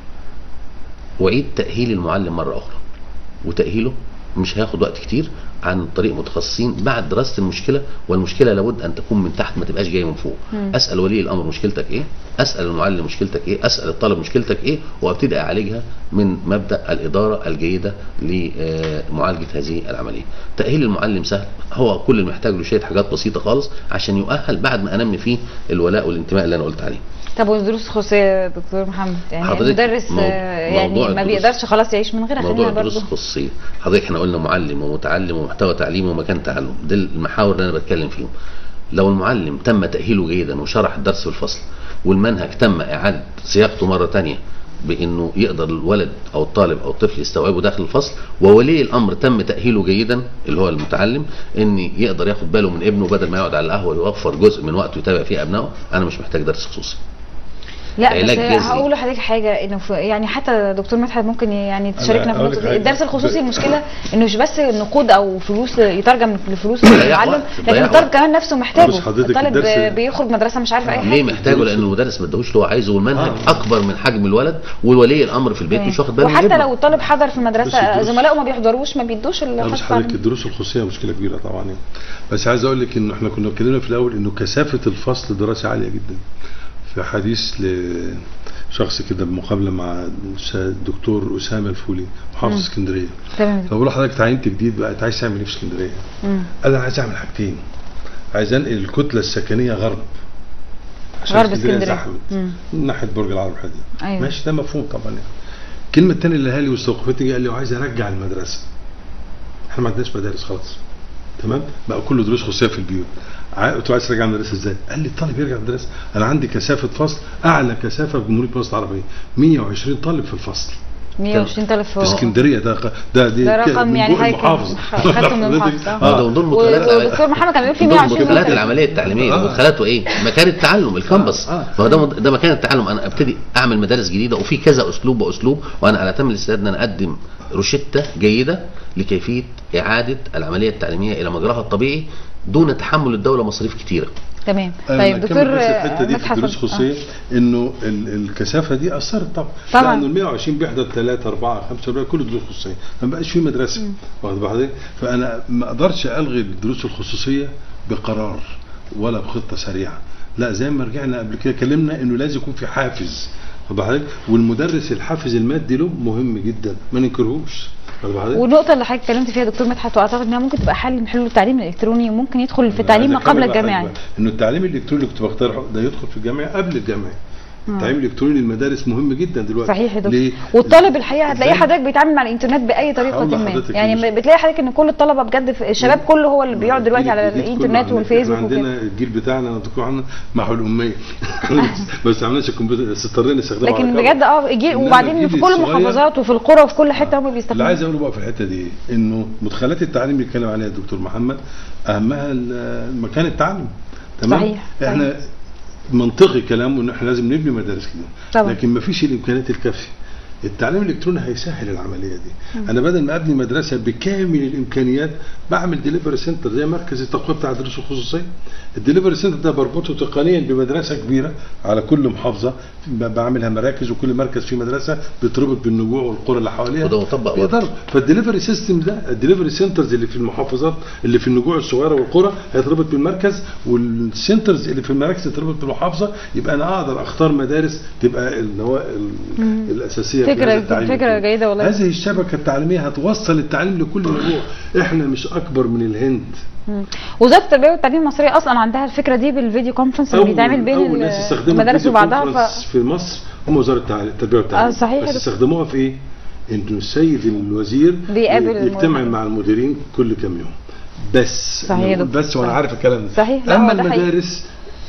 وعيد تاهيل المعلم مره اخرى وتاهيله مش هياخد وقت كتير عن طريق متخصصين بعد دراسه المشكله والمشكله لابد ان تكون من تحت ما تبقاش جايه من فوق اسال ولي الامر مشكلتك ايه اسال المعلم مشكلتك ايه اسال الطالب مشكلتك ايه وابتدي اعالجها من مبدا الاداره الجيده لمعالجه هذه العمليه تاهيل المعلم سهل هو كل اللي محتاج له شويه حاجات بسيطه خالص عشان يؤهل بعد ما انمي فيه الولاء والانتماء اللي انا قلت عليه طب والدروس الخصوصيه يا دكتور محمد يعني حضرتك المدرس مو- آه، يعني موضوع ما الدروس- بيقدرش خلاص يعيش من غيرها موضوع خلينا الدروس برضه الخصوصيه حضرتك احنا قلنا معلم ومتعلم ومحتوى تعليمي ومكان تعلم دي المحاور اللي انا بتكلم فيهم لو المعلم تم تاهيله جيدا وشرح الدرس في الفصل والمنهج تم اعاده صياغته مره تانية بانه يقدر الولد او الطالب او الطفل يستوعبه داخل الفصل وولي الامر تم تاهيله جيدا اللي هو المتعلم ان يقدر ياخد باله من ابنه بدل ما يقعد على القهوه يوفر جزء من وقته يتابع فيه ابنائه انا مش محتاج درس خصوصي لا بس علاج جذري. هقول لحضرتك حاجه انه في يعني حتى دكتور مدحت ممكن يعني تشاركنا في أقول لك النقطه دي حاجة. الدرس الخصوصي ب- المشكله انه مش بس نقود او فلوس يترجم لفلوس ضياع للمعلم وقت، لكن ضياع الطالب وقت. كمان نفسه محتاجه بص حضرتك الطالب الدرس- بيخرج مدرسه مش عارف اي حاجه ليه محتاجه لان المدرس ما اداهوش اللي هو عايزه والمنهج آه. اكبر من حجم الولد والولي الامر في البيت مش واخد باله من وحتى ابنه. لو الطالب حضر في بس المدرسه الدروس- زملائه ما بيحضروش ما بيدوش لا بس الحصه حضرتك عنه. الدروس الخصوصيه مشكله كبيره طبعا يعني. بس عايز اقول لك انه احنا كنا اتكلمنا في الاول انه كثافه الفصل دراسي عاليه جدا في حديث لشخص كده بمقابله مع الدكتور اسامه الفولي محافظ اسكندريه تمام فبقول لحضرتك تعينت جديد بقى انت عايز تعمل ايه في اسكندريه؟ مم. قال انا عايز اعمل حاجتين عايز انقل الكتله السكنيه غرب عشان غرب اسكندريه زحمت مم. من ناحيه برج العرب الحديد أيوة. ماشي ده مفهوم طبعا يعني. الكلمه الثانيه اللي قالها لي واستوقفتني قال لي وعايز ارجع المدرسه احنا ما عندناش مدارس خالص تمام بقى كله دروس خصوصيه في البيوت ع- قلت له عايز ترجع المدرسه ازاي؟ قال لي الطالب يرجع المدرسه انا عندي كثافه فصل اعلى كثافه في جمهوريه مصر العربيه 120 طالب في الفصل 120 طالب في اسكندريه ده ق- ده دي ده ك- رقم من يعني بق حضرتك المحافظ خدته من المحافظ آه، آه. ده من ضمن مدخلات العملية- ودكتور محمد كان بيقول في من ضمن 120 مدخلات طالب. العمليه التعليميه آه. مدخلاته ايه؟ مكان التعلم الكامبس آه. ما هو ده مد- ده مكان التعلم انا ابتدي اعمل مدارس جديده وفي كذا اسلوب واسلوب وانا على تم الاستعداد ان انا اقدم روشته جيده لكيفيه اعاده العمليه التعليميه الى مجراها الطبيعي دون تحمل الدوله مصاريف كتيره تمام أنا طيب بكمل دكتور بس الحته دي في مدحت الدروس اتفضل. الخصوصيه انه ال- الكثافه دي اثرت طبعا طبعاً. لانه ال 120 بيحضر 3 4 5 4 كله دروس خصوصيه ما بقاش في مدرسه واخد بالك فانا ما اقدرش الغي الدروس الخصوصيه بقرار ولا بخطه سريعه لا زي ما رجعنا قبل كده اتكلمنا انه لازم يكون في حافز واخد بالك؟ والمدرس الحافز المادي له مهم جدا ما ننكرهوش واخد بالك؟ والنقطة اللي حضرتك اتكلمت فيها دكتور مدحت واعتقد انها ممكن تبقى حل من حلول التعليم الالكتروني وممكن يدخل في التعليم ما عايز قبل أكمل بقى الجامعي حاجة بقى. انه التعليم الالكتروني اللي كنت بقترحه ده يدخل في الجامعه قبل الجامعه التعليم الالكتروني للمدارس مهم جدا دلوقتي صحيح يا دكتور ليه؟ والطالب الحقيقه هتلاقيه إزاي؟ حضرتك بيتعامل مع الانترنت باي طريقه هقول ما لحضرتك يعني مش- بتلاقي حضرتك ان كل الطلبه بجد في الشباب كله هو اللي بيقعد دلوقتي على الجيل الجديد الانترنت كله والفيسبوك احنا وكده عندنا الجيل بتاعنا انا دكتور عنا محو الاميه بس عملناش الكمبيوتر بس اضطرينا نستخدمه لكن على كبر. بجد اه جيل إنما وبعدين الجيل في كل الصغير- المحافظات وفي القرى وفي كل حته هم اللي بيستخدموا عايز اقوله بقى في الحته دي انه مدخلات التعليم اللي بيتكلم عليها الدكتور محمد اهمها ال- مكان التعلم تمام صحيح، احنا منطقي كلامه ان احنا لازم نبني مدارس كده طبعا. لكن ما فيش الامكانيات الكافيه التعليم الالكتروني هيسهل العمليه دي انا بدل ما ابني مدرسه بكامل الامكانيات بعمل ديليفري سنتر زي مركز التقويه بتاع الدروس الخصوصيه الديليفري سنتر ده بربطه تقنيا بمدرسه كبيره على كل محافظه ب- بعملها مراكز وكل مركز فيه مدرسه بيتربط بالنجوع والقرى اللي حواليها وده مطبق بيقدر فالدليفري سيستم ده الدليفري سنترز اللي في المحافظات اللي في النجوع الصغيره والقرى هيتربط بالمركز والسنترز اللي في المراكز تتربط بالمحافظه يبقى انا اقدر اختار مدارس تبقى اللي هو ال- الاساسيه في فكرة- هذا التعليم فكرة الكبير. جيدة والله. هذه الشبكه التعليميه هتوصل التعليم لكل نجوع احنا مش اكبر من الهند مم. وزاره التربيه والتعليم المصريه اصلا عندها الفكره دي بالفيديو كونفرنس اللي بيتعمل بين اول ال- ناس استخدموا المدارس الفيديو وبعضها كونفرنس ف... في مصر هم وزاره التعليم- التربيه والتعليم آه، صحيح يا بس دكتور. استخدموها في ايه؟ انه السيد الوزير بيقابل يجتمع المديرين. مع المديرين كل كام يوم بس صحيح يا أنا دكتور. بس وانا صح. عارف الكلام ده صحيح، لا، اما هو ده حقيقي. المدارس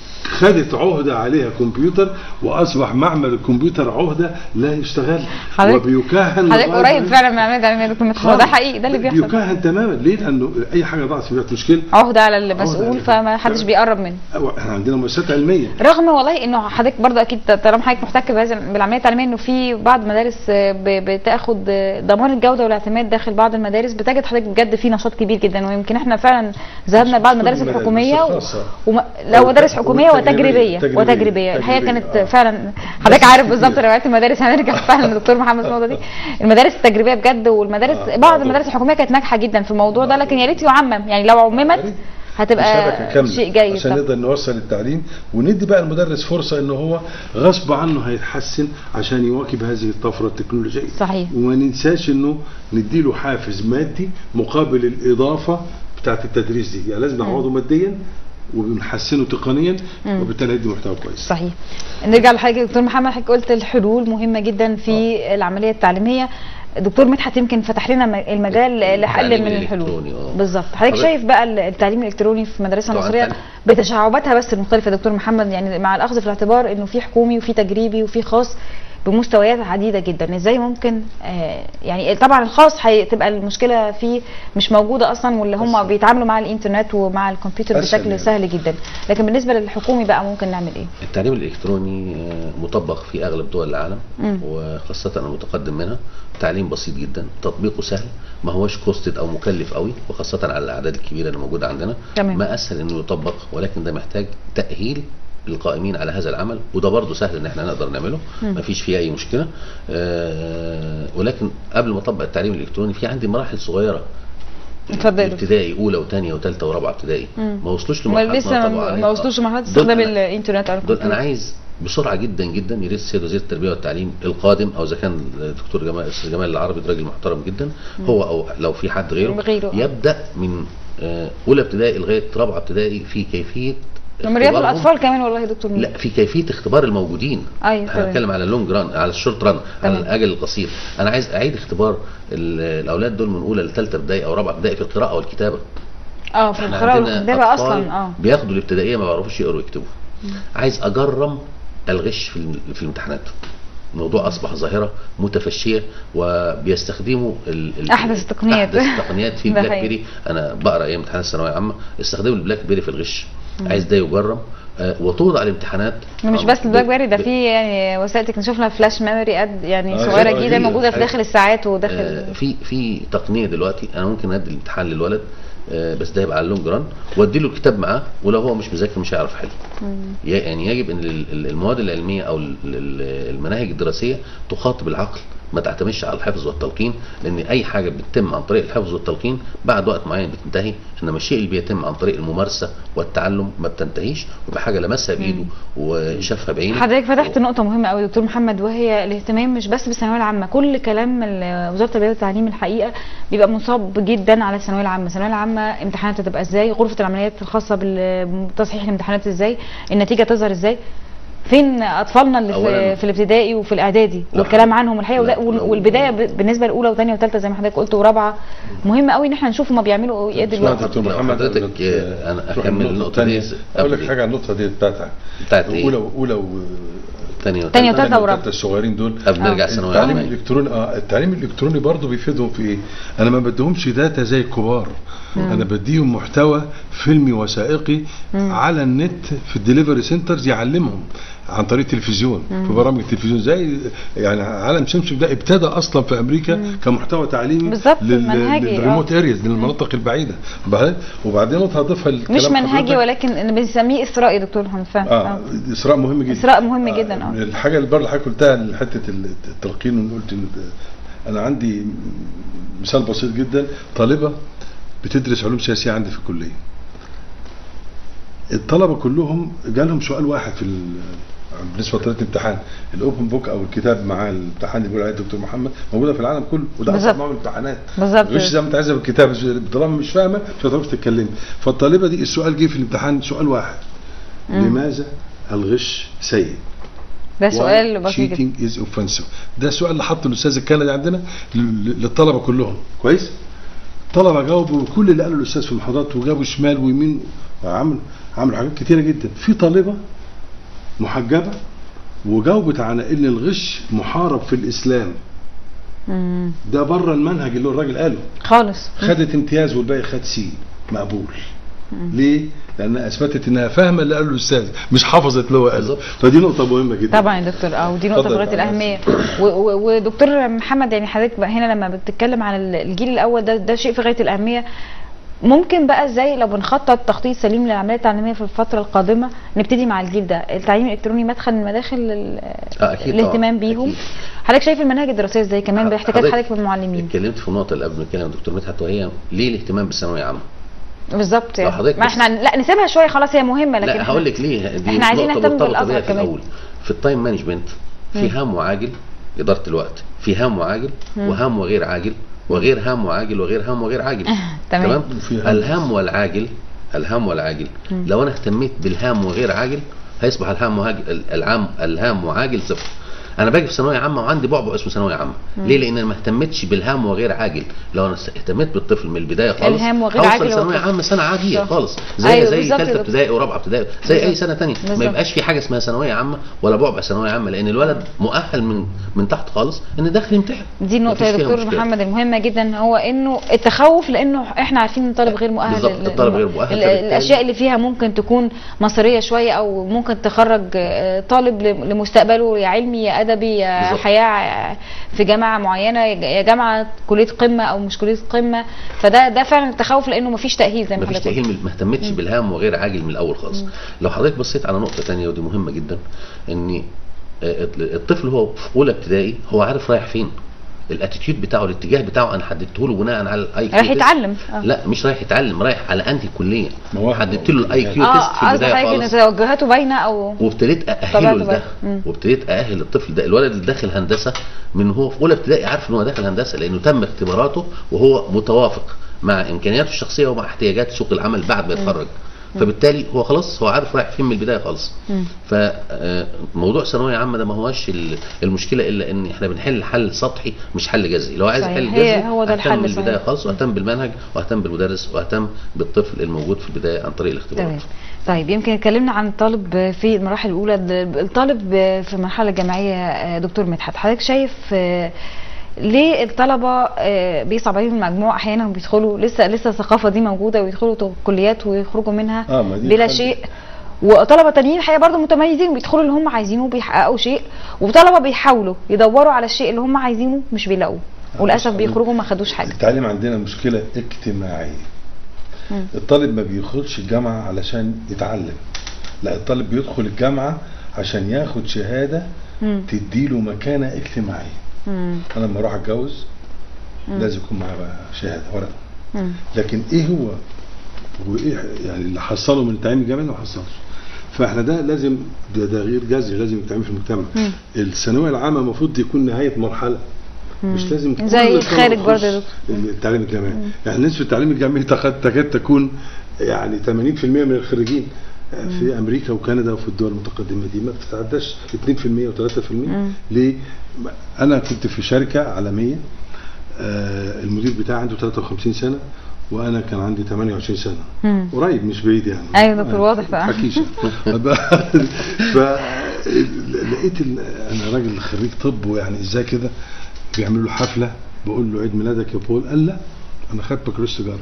خدت عهدة عليها كمبيوتر واصبح معمل الكمبيوتر عهدة لا يشتغل حضرتك- وبيكهن حضرتك لغاية قريب ما- فعلا من عماد علمي يا دكتور مدحت هو ده حقيقي ده اللي بيحصل بيكهن تماما ليه؟ لانه اي حاجه ضاعت في مشكله عهده على عهدة المسؤول عليه. فما حدش بيقرب منه أو احنا عندنا مؤسسات علميه رغم والله انه حضرتك برضه اكيد طالما حضرتك محتك بهذا بالعمليه التعليميه انه في بعض المدارس آه، ب- بتاخد آه، ضمان الجوده والاعتماد داخل بعض المدارس بتجد حضرتك بجد في نشاط كبير جدا ويمكن احنا فعلا ذهبنا لبعض المدارس المدارس الحكوميه و... الخاصة. وم... لو مدارس والت- حكوميه والتجريبية. وتجريبيه تجريبية. وتجريبيه الحقيقه تجريبية. كانت آه. فعلا حضرتك بس عارف كتير. بالظبط روايات المدارس هنرجع فعلا للدكتور محمد في النقطه دي المدارس التجريبيه بجد والمدارس آه، بعض آه. المدارس الحكوميه كانت ناجحه جدا في الموضوع ده لكن يا ريت يعمم يعني لو عممت شبكة هتبقى كاملة شيء جيد عشان طبعاً. نقدر نوصل التعليم وندي بقى المدرس فرصة ان هو غصب عنه هيتحسن عشان يواكب هذه الطفرة التكنولوجية صحيح. وما ننساش انه نديله حافز مادي مقابل الاضافة بتاعت التدريس دي يعني لازم نعوضه ماديا وبنحسنه تقنيا وبالتالي هيدي محتوى كويس صحيح نرجع لحضرتك يا دكتور محمد حضرتك قلت الحلول مهمه جدا في العمليه التعليميه دكتور مدحت يمكن فتح لنا م- المجال لحل التعليم من الحلول الإلكتروني، آه. بالظبط حضرتك حضرتك- شايف بقى ال- التعليم الالكتروني في مدرسه طبعاً مصريه التعليم- بتشعباتها بس المختلفه يا دكتور محمد يعني مع الاخذ في الاعتبار انه في حكومي وفي تجريبي وفي خاص بمستويات عديده جدا ازاي ممكن آه يعني طبعا الخاص هتبقى المشكله فيه مش موجوده اصلا واللي هم أسهل. بيتعاملوا مع الانترنت ومع الكمبيوتر أسهل بشكل يعني. سهل جدا لكن بالنسبه للحكومي بقى ممكن نعمل ايه التعليم الالكتروني آه، مطبق في اغلب دول العالم مم. وخاصه المتقدم منها تعليم بسيط جدا تطبيقه سهل ما هوش كوستد او مكلف قوي وخاصه على الاعداد الكبيره اللي موجوده عندنا تمام. ما اسهل انه يطبق ولكن ده محتاج تاهيل القائمين على هذا العمل وده برضه سهل ان احنا نقدر نعمله ما فيش فيه اي مشكله آه ولكن قبل ما اطبق التعليم الالكتروني في عندي مراحل صغيره اتفضل يا دكتور. ابتدائي اولى وثانيه وثالثه ورابعه ابتدائي مم. ما وصلوش ما لمرحله لسه طبقوا ما- عليه. ما وصلوش لمرحله دول استخدام أنا- الانترنت او دول انا الكمبيوتر. عايز بسرعه جدا جدا يا ريت السيد وزير التربيه والتعليم القادم او اذا كان الدكتور جمال الاستاذ جمال العربي ده راجل محترم جدا هو او لو في حد غيره, غيره، آه. يبدا من آه، اولى ابتدائي لغايه رابعه ابتدائي في كيفيه من رياض اختبارهم. الاطفال كمان والله يا دكتور لا في كيفيه اختبار الموجودين أيوة، انا تمام. بتكلم على اللونج ران على الشورت ران على تمام. الاجل القصير انا عايز اعيد اختبار ال- الاولاد دول من اولى لثالثه ابتدائي او رابعه ابتدائي في القراءه والكتابه اه في احنا القراءه عندنا والكتابه أطفال اصلا اه بياخدوا الابتدائيه ما بيعرفوش يقروا ويكتبوا عايز اجرم الغش في الم- في الامتحانات الموضوع اصبح ظاهره متفشيه وبيستخدموا ال ال أحدث التقنيات. احدث التقنيات في ده البلاك حقيقي. بيري انا بقرا ايام امتحانات الثانويه العامه استخدموا البلاك بيري في الغش عايز ده يجرم آه، وتوضع الامتحانات مش آه، بس البلاك ب- بيري ده ب- في يعني وسائل تكنولوجيا شفنا فلاش ميموري قد يعني آه، صغيره أيوة، جدا هي- موجوده في هي- داخل الساعات آه، وداخل في في تقنيه دلوقتي انا ممكن ادي الامتحان للولد آه، بس ده يبقى على اللونج ران وادي له الكتاب معاه ولو هو مش مذاكر مش هيعرف يحل ي- يعني يجب ان ال- ال- المواد العلميه او ال- ال- المناهج الدراسيه تخاطب العقل ما تعتمدش على الحفظ والتلقين لان اي حاجه بتتم عن طريق الحفظ والتلقين بعد وقت معين بتنتهي انما الشيء اللي بيتم عن طريق الممارسه والتعلم ما بتنتهيش ويبقى حاجه لمسها بايده وشافها بعينه حضرتك فتحت نقطة مهمة قوي دكتور محمد وهي الاهتمام مش بس بالثانوية العامة كل كلام ال- وزارة التربية والتعليم الحقيقة بيبقى منصب جدا على الثانوية العامة الثانوية العامة امتحاناتها تبقى ازاي غرفة العمليات الخاصة بتصحيح الامتحانات ازاي النتيجة تظهر ازاي فين اطفالنا اللي في, أولاً- في الابتدائي وفي الاعدادي لا. والكلام عنهم الحقيقه وده- لا. وال- والبدايه ب- بالنسبه لاولى وثانيه وثالثه زي ما حضرتك قلت ورابعه مهم قوي ان احنا نشوف هما بيعملوا ايه اسمع دلوقتي دكتور لو محمد حضرتك، قبل ما آه، أنا تروح أكمل النقطة النقطة دي التانية. اقول لك قبل- حاجه على النقطه دي بتاعتك بتاعت إيه؟ اولى اولى و تانية تانية وتالتة. وتالتة ورابعة. والتالتة الصغيرين دول قبل نرجع الثانويه التعليم العامه الالكتروني اه التعليم الالكتروني برضه بيفيدهم في ايه؟ انا ما بديهمش داتا زي الكبار انا بديهم محتوى فيلمي وثائقي على النت في الدليفري سنترز يعلمهم عن طريق التلفزيون في برامج التلفزيون زي يعني عالم شمشم ده ابتدى اصلا في امريكا كمحتوى تعليمي بالظبط، لل- منهجي، للريموت آه. ارياز للمناطق البعيده وبعدين وبعدين نقطه هضيفها لكلام مش منهجي حضرتك. ولكن إن بنسميه اثرائي دكتور محمد فاهم اه اسراء مهم جدا إسراء مهم جدا، آه. الحاجه اللي برضه حضرتك قلتها حته التلقين قلت إن انا عندي مثال بسيط جدا طالبه بتدرس علوم سياسيه عندي في الكليه الطلبه كلهم جالهم سؤال واحد في ال- بالنسبه لطريقه الامتحان الاوبن بوك او الكتاب مع الامتحان اللي بيقول عليه الدكتور محمد موجوده في العالم كله وده بالظبط. اصلا معمل امتحانات بالظبط. مش زي ما انت عايزها بالكتاب طالما مش فاهمه مش هتعرف تتكلمي فالطالبه دي السؤال جه في الامتحان سؤال واحد لماذا الغش سيء ده سؤال بسيط جدا cheating is offensive ده السؤال اللي حطه الاستاذ الكندي عندنا لل- للطلبه كلهم كويس طلبه جاوبوا كل اللي قاله الاستاذ في المحاضرات وجابوا شمال ويمين وعملوا عملوا حاجات كتيره جدا في طالبه محجبه وجاوبت على ان الغش محارب في الاسلام مم. ده بره المنهج اللي هو الراجل قاله خالص خدت امتياز والباقي خد سي مقبول ليه؟ لانها اثبتت انها فاهمه اللي قاله الاستاذ مش حفظت اللي هو قاله بالظبط. فدي نقطه مهمه جدا طبعا يا دكتور اه ودي نقطه اتفضل. في غايه الاهميه و- و- ودكتور محمد يعني حضرتك بقى هنا لما بتتكلم عن ال- الجيل الاول ده ده شيء في غايه الاهميه ممكن بقى ازاي لو بنخطط تخطيط سليم للعمليه التعليميه في الفتره القادمه نبتدي مع الجيل ده التعليم الالكتروني مدخل من مداخل ال- آه، أكيد الاهتمام طبعاً، بيهم أكيد. حضرتك شايف المناهج الدراسيه ازاي كمان باحتكاك حضرتك بالمعلمين اتكلمت في النقطه اللي قبل ما نتكلم دكتور مدحت وهي ليه الاهتمام بالثانويه العامه بالظبط لو حضرتك ما بس- احنا لا نسيبها شويه خلاص هي مهمه لكن لا هقول لك ليه دي احنا عايزين نقطة نهتم مرتبطة بالأصغر بيها في كمان. الاول في التايم مانجمنت في هام وعاجل اداره الوقت في هام وعاجل وهام وغير عاجل وغير هام وعاجل وغير هام وغير عاجل تمام. وفي هام. الهام والعاجل الهام والعاجل لو انا اهتميت بالهام وغير عاجل هيصبح الهام وعاجل العام الهام وعاجل صفر انا باجي في ثانويه عامه وعندي بعبع اسمه ثانويه عامه ليه لان انا ما اهتمتش بالهام وغير عاجل لو انا اهتميت بالطفل من البدايه خالص الهام وغير هوصل عاجل هو ثانويه الطفل. عامه سنه عاديه صح. خالص زي أيوة زي بالظبط يا ثالثه دكتور. ابتدائي ورابعه ابتدائي زي اي بالظبط. سنه تانية بالظبط. ما يبقاش في حاجه اسمها ثانويه عامه ولا بعبع ثانويه عامه لان الولد مؤهل من من تحت خالص ان داخل يمتحن دي النقطة يا مفيش فيها دكتور مشكلة. محمد المهمة جدا هو انه التخوف لانه احنا عارفين ان الطالب غير مؤهل بالظبط، لل- الطالب غير مؤهل، ال- فبالتالي- الاشياء اللي فيها ممكن تكون مصيرية شوية او ممكن تخرج آه، طالب ل- لمستقبله يا علمي يا ادبي يا بالظبط. حياة في جامعة معينة يا جامعة كلية قمة او مش كلية قمة فده ده فعلا التخوف لانه مفيش تأهيل زي ما مفيش حضرتك قلت. تأهيل من- ما اهتمتش بالهام وغير عاجل من الاول خالص لو حضرتك بصيت على نقطه تانية ودي مهمه جدا ان آه، الطفل هو في اولى ابتدائي هو عارف رايح فين الاتيتيود بتاعه الاتجاه بتاعه انا حددته له بناء على الاي كيو رايح يتعلم آه. لا مش رايح يتعلم رايح على انهي كليه مواهب حددت له الاي كيو اه تيست في قصدي البدايه حضرتك ان خالص توجهاته باينة او وابتديت ااهله طبيعته لده بقى. مم. وابتديت ااهل الطفل ده الولد اللي داخل هندسه من هو في اولى ابتدائي عارف ان هو داخل هندسه لانه تم اختباراته وهو متوافق مع امكانياته الشخصيه ومع احتياجات سوق العمل بعد ما يتخرج فبالتالي هو خلاص هو عارف رايح فين من البدايه خالص فموضوع ثانويه عامه ده ما هوش ال- المشكله الا ان احنا بنحل حل سطحي مش حل جذري لو عايز صحيح. حل هي- جذري هو ده أهتم الحل من البدايه صحيح. خالص واهتم بالمنهج واهتم بالمدرس واهتم بالطفل الموجود في البدايه عن طريق الاختبارات تمام طيب يمكن اتكلمنا عن الطالب في المراحل الاولى الطالب في المرحله الجامعيه آه، دكتور مدحت حضرتك شايف آه، ليه الطلبه آه، بيصعب عليهم المجموع احيانا بيدخلوا لسه لسه الثقافه دي موجوده ويدخلوا كليات ويخرجوا منها آه، ما دي بلا الحل. شيء وطلبه تانيين الحقيقه برضه متميزين بيدخلوا اللي هم عايزينه وبيحققوا شيء وطلبه بيحاولوا يدوروا على الشيء اللي هم عايزينه مش بيلاقوه وللاسف بص، بيخرجوا ما خدوش حاجه التعليم عندنا مشكله اجتماعيه مم. الطالب ما بيدخلش الجامعه علشان يتعلم لا الطالب بيدخل الجامعه عشان ياخد شهاده مم. تديله مكانه اجتماعيه مم. انا لما اروح اتجوز لازم يكون معايا بقى شهاده ورقه مم. لكن ايه هو وايه يعني اللي حصله من التعليم الجامعي ما حصلش فاحنا ده لازم ده, ده غير جذري لازم يتعمل في المجتمع مم. الثانويه العامه المفروض يكون نهايه مرحله مش لازم كل زي سنة خارج نخش برضه يا التعليم الجامعي يعني نسبه التعليم الجامعي تكاد تكاد تكون يعني 80% من الخريجين في امريكا وكندا وفي الدول المتقدمه دي ما بتتعداش 2% و3% ليه؟ انا كنت في شركه عالميه آه، المدير بتاعي عنده 53 سنه وانا كان عندي 28 سنه مم. قريب مش بعيد يعني أيوة دكتور، واضح بقى. حكيش فلقيت ال- انا راجل خريج طب ويعني ازاي كده بيعملوا له حفله بقول له عيد ميلادك يا بول قال لا انا خدت بكالوريوس تجاره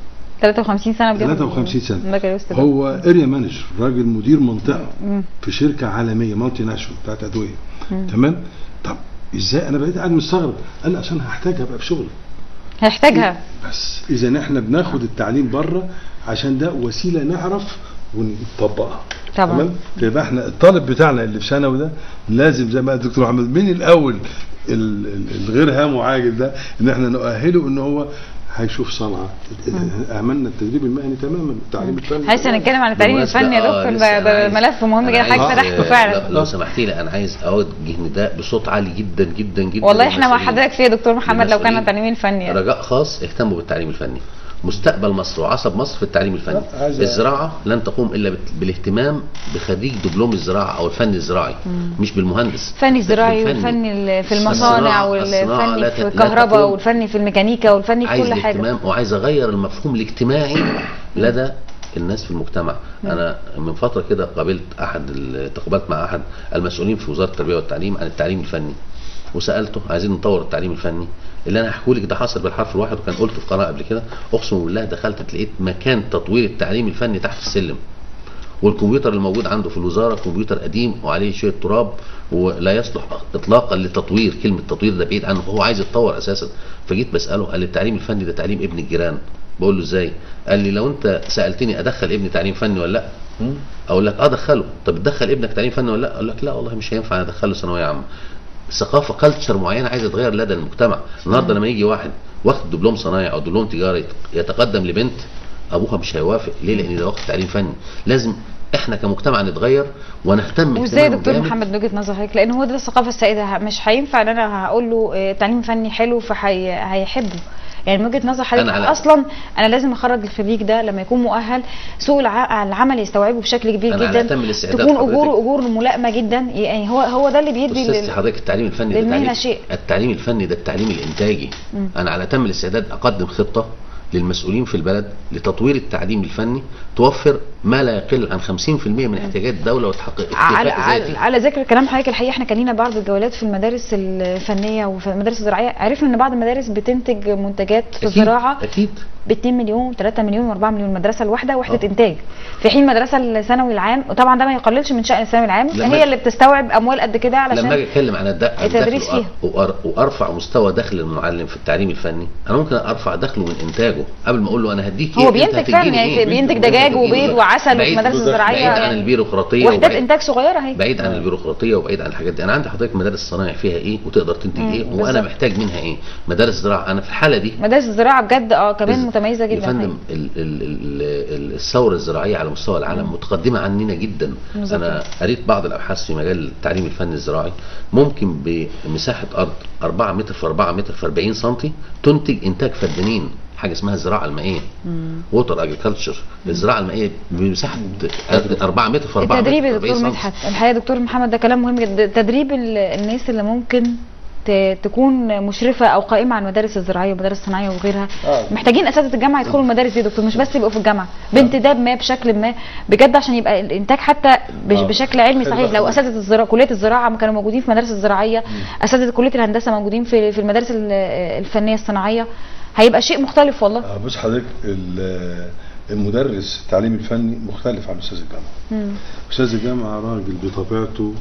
53 سنه بياخد 53 سنه بكالوريوس تجارة. هو اريا مانجر راجل مدير منطقه مم. في شركه عالميه مالتي ناشونال بتاعت ادويه تمام طب ازاي انا بقيت قاعد مستغرب قال لي عشان هحتاجها ابقى في شغلي هيحتاجها بس اذا احنا بناخد التعليم بره عشان ده وسيله نعرف ونطبقها طبعا. تمام يبقى احنا الطالب بتاعنا اللي في ثانوي ده لازم زي ما قال الدكتور محمد من الاول ال- ال- الغير هام وعاجل ده ان احنا نؤهله ان هو هيشوف صنعه عملنا التدريب المهني تماما التعليم الفني عايز هنتكلم عن التعليم بالمناسبة، الفني يا آه، دكتور لسه ده, ده عايز- ملف مهم أنا جدا حضرتك عايز- فتحته آه، فعلا لو- لو سمحتي لي انا عايز اوجه نداء بصوت عالي جدا جدا جدا والله احنا مع للمسؤولين. حضرتك فيه يا دكتور محمد لو كان للمسؤولين. التعليم الفني يعني. رجاء خاص اهتموا بالتعليم الفني مستقبل مصر وعصب مصر في التعليم الفني لا، عايز- الزراعه لن تقوم الا بت- بالاهتمام بخريج دبلوم الزراعه او الفن الزراعي مش بالمهندس فني زراعي بالفني. والفني ال- في المصانع الصناعة- الصناعة لا والفني ت- في لا الكهرباء تقوم. والفني في الميكانيكا والفني في عايز كل حاجه الاهتمام وعايز اغير المفهوم الاجتماعي لدى الناس في المجتمع انا من فتره كده قابلت احد ال- تقابلت مع احد المسؤولين في وزاره التربيه والتعليم عن التعليم الفني وسالته عايزين نطور التعليم الفني اللي انا هحكوا لك ده حصل بالحرف الواحد وكان قلته في قناه قبل كده اقسم بالله دخلت لقيت مكان تطوير التعليم الفني تحت السلم والكمبيوتر الموجود عنده في الوزاره كمبيوتر قديم وعليه شويه تراب ولا يصلح اطلاقا للتطوير كلمه تطوير ده بعيد عنه هو عايز يتطور اساسا فجيت بساله قال لي التعليم الفني ده تعليم ابن الجيران بقول له ازاي قال لي لو انت سالتني ادخل ابني تعليم فني ولا لا اقول لك اه دخله طب تدخل ابنك تعليم فني ولا لا اقول لك لا والله مش هينفع ادخله ثانويه عامه ثقافه كلتشر معينه عايزه تتغير لدى المجتمع النهارده لما يجي واحد واخد دبلوم صنايع او دبلوم تجاره يت- يتقدم لبنت ابوها مش هيوافق ليه لان ده واخد تعليم فني لازم احنا كمجتمع نتغير ونهتم وازاي يا اهتمام دكتور جامد. محمد من وجهه نظر حضرتك لان هو ده الثقافه السائده ه- مش هينفع ان انا هقول له آه، تعليم فني حلو فهيحبه يعني من وجهه نظر حضرتك أنا على- اصلا انا لازم اخرج الخريج ده لما يكون مؤهل سوق الع- العمل يستوعبه بشكل كبير أنا على جدا أتم الاستعداد تكون حضرتك. اجور اجور ملائمه جدا يعني هو هو ده اللي بيدي استاذتي لل- حضرتك التعليم الفني ده للمهنة تعليم شيء. التعليم الفني ده التعليم الانتاجي انا على تم الاستعداد اقدم خطه للمسؤولين في البلد لتطوير التعليم الفني توفر ما لا يقل عن 50% من احتياجات الدوله وتحقق على اكتفاء على, ذاتي على ذكر كلام حضرتك الحقيقه احنا كان لينا بعض الجولات في المدارس الفنيه وفي المدارس الزراعيه عرفنا ان بعض المدارس بتنتج منتجات في أكيد، الزراعه اكيد ب 2 مليون 3 مليون و4 مليون المدرسه الواحده وحده آه. انتاج في حين المدرسه الثانوي العام وطبعا ده ما يقللش من شان الثانوي العام لما- هي اللي بتستوعب اموال قد كده لما اجي علشان اتكلم عن الد- عن التدريس الدخل فيها. وأر- وأر- وارفع مستوى دخل المعلم في التعليم الفني انا ممكن ارفع دخله من انتاجه قبل ما اقول له انا هديك هو ايه بينتج أنت فعلا هتديني يعني إيه؟ بينتج أنت دجاج هتديني وبيض إيه؟ وعسل بعيد- في المدارس الزراعيه بعيد عن يعني البيروقراطيه وحدات وبعيد- انتاج صغيره اهي بعيد عن البيروقراطيه وبعيد عن الحاجات دي انا عندي حضرتك مدارس صنايع فيها ايه وتقدر تنتج ايه وانا بالظبط. محتاج منها ايه مدارس زراعه انا في الحاله دي مدارس الزراعه بجد اه كمان إز- متميزه يا جدا فندم حقيقي. ال- ال- ال- ال- الثوره الزراعيه على مستوى العالم متقدمه عننا جدا بالظبط. انا قريت بعض الابحاث في مجال التعليم الفني الزراعي ممكن بمساحه ارض 4 متر في 4 متر في 40 سم تنتج انتاج فدانين حاجه اسمها الزراعه المائيه ووتر اجريكلتشر الزراعه المائيه بمساحه 4 متر في 4 التدريب يا متر في دكتور 40 مدحت الحقيقه يا دكتور محمد ده كلام مهم جدا تدريب ال- الناس اللي ممكن ت- تكون مشرفه او قائمه على المدارس الزراعيه والمدارس الصناعيه وغيرها آه. محتاجين اساتذه الجامعه يدخلوا المدارس دي يا دكتور مش بس يبقوا في الجامعه بانتداب ما بشكل ما بجد عشان يبقى الانتاج حتى بش- آه. بشكل علمي حلو صحيح لو أوي. اساتذه الزراعه كليه الزراعه ما كانوا موجودين في المدارس الزراعيه اساتذه كليه الهندسه موجودين في في المدارس ال- الفنيه الصناعيه هيبقى شيء مختلف والله آه، بص حضرتك ال- المدرس التعليم الفني مختلف عن استاذ الجامعه مم. استاذ الجامعه راجل بطبيعته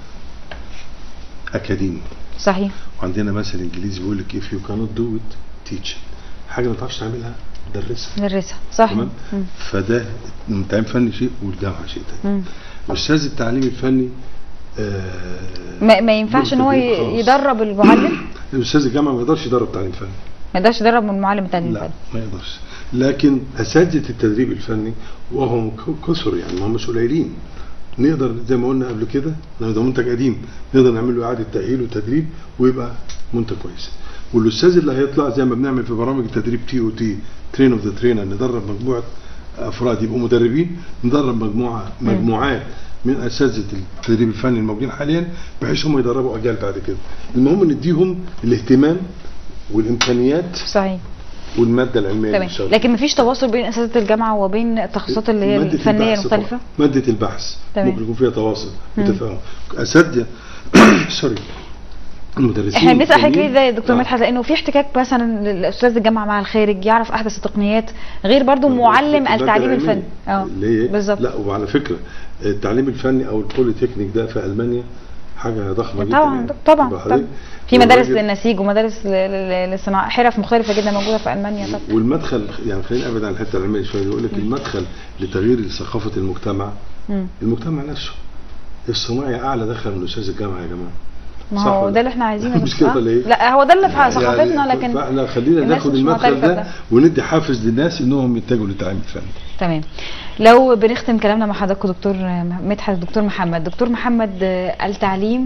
اكاديمي صحيح وعندنا مثل انجليزي بيقول لك if you cannot do it teach it حاجه ما تعرفش تعملها درسها ندرسها صح تمام مم. فده التعليم الفني شيء والجامعه شيء تاني مم. استاذ التعليم الفني آه، ما, ما ينفعش ان هو تدريب ي- خاص. يدرب المعلم الاستاذ الجامعه ما يقدرش يدرب تعليم فني ما يقدرش يدرب المعلم التعليم لا الفني ما يقدرش لكن اساتذه التدريب الفني وهم ك- كثر يعني ما همش قليلين نقدر زي ما قلنا قبل كده لو ده منتج قديم نقدر نعمل له اعاده تاهيل وتدريب ويبقى منتج كويس والاستاذ اللي هيطلع زي ما بنعمل في برامج التدريب تي او تي ترين اوف ذا ترينر ندرب مجموعه افراد يبقوا مدربين ندرب مجموعه مجموعات من اساتذه التدريب الفني الموجودين حاليا بحيث هم يدربوا اجيال بعد كده المهم نديهم الاهتمام والامكانيات صحيح والماده العلميه تمام اللي شغالة. لكن مفيش تواصل بين اساتذه الجامعه وبين التخصصات اللي هي مادة الفنيه البحث المختلفه فقط. مادة البحث تمام. ممكن يكون فيها تواصل وتفاهم أساتذة سوري المدرسين احنا بنسال حضرتك ليه الفنيين- ده يا دكتور آه. مدحت لانه في احتكاك مثلا للاستاذ الجامعه مع الخارج يعرف احدث التقنيات غير برضو معلم المادة التعليم العلمية. الفني اه اللي هي بالظبط لا وعلى فكرة التعليم الفني أو البوليتكنيك ده في ألمانيا حاجة ضخمة جدا طبعا يعني. طبعا يبقى طبعا حضرتك- في مدارس والراجل- للنسيج ومدارس ل- ل- للصناعه حرف مختلفه جدا موجوده في المانيا طبعا والمدخل يعني خلينا ابعد عن الحته العلميه شويه يقول لك المدخل لتغيير ثقافه المجتمع مم. المجتمع نفسه الصناعي اعلى دخل من استاذ الجامعه يا جماعه ما صح هو ولا- ده اللي احنا عايزينه مش بس، كده آه. ولا إيه؟ لا هو ده اللي في ثقافتنا يعني لكن فاحنا خلينا الناس ناخد مش المدخل معترفة ده بده. وندي حافز للناس انهم يتجهوا للتعليم الفني تمام لو بنختم كلامنا مع حضرتك دكتور مدحت دكتور محمد دكتور محمد آه، التعليم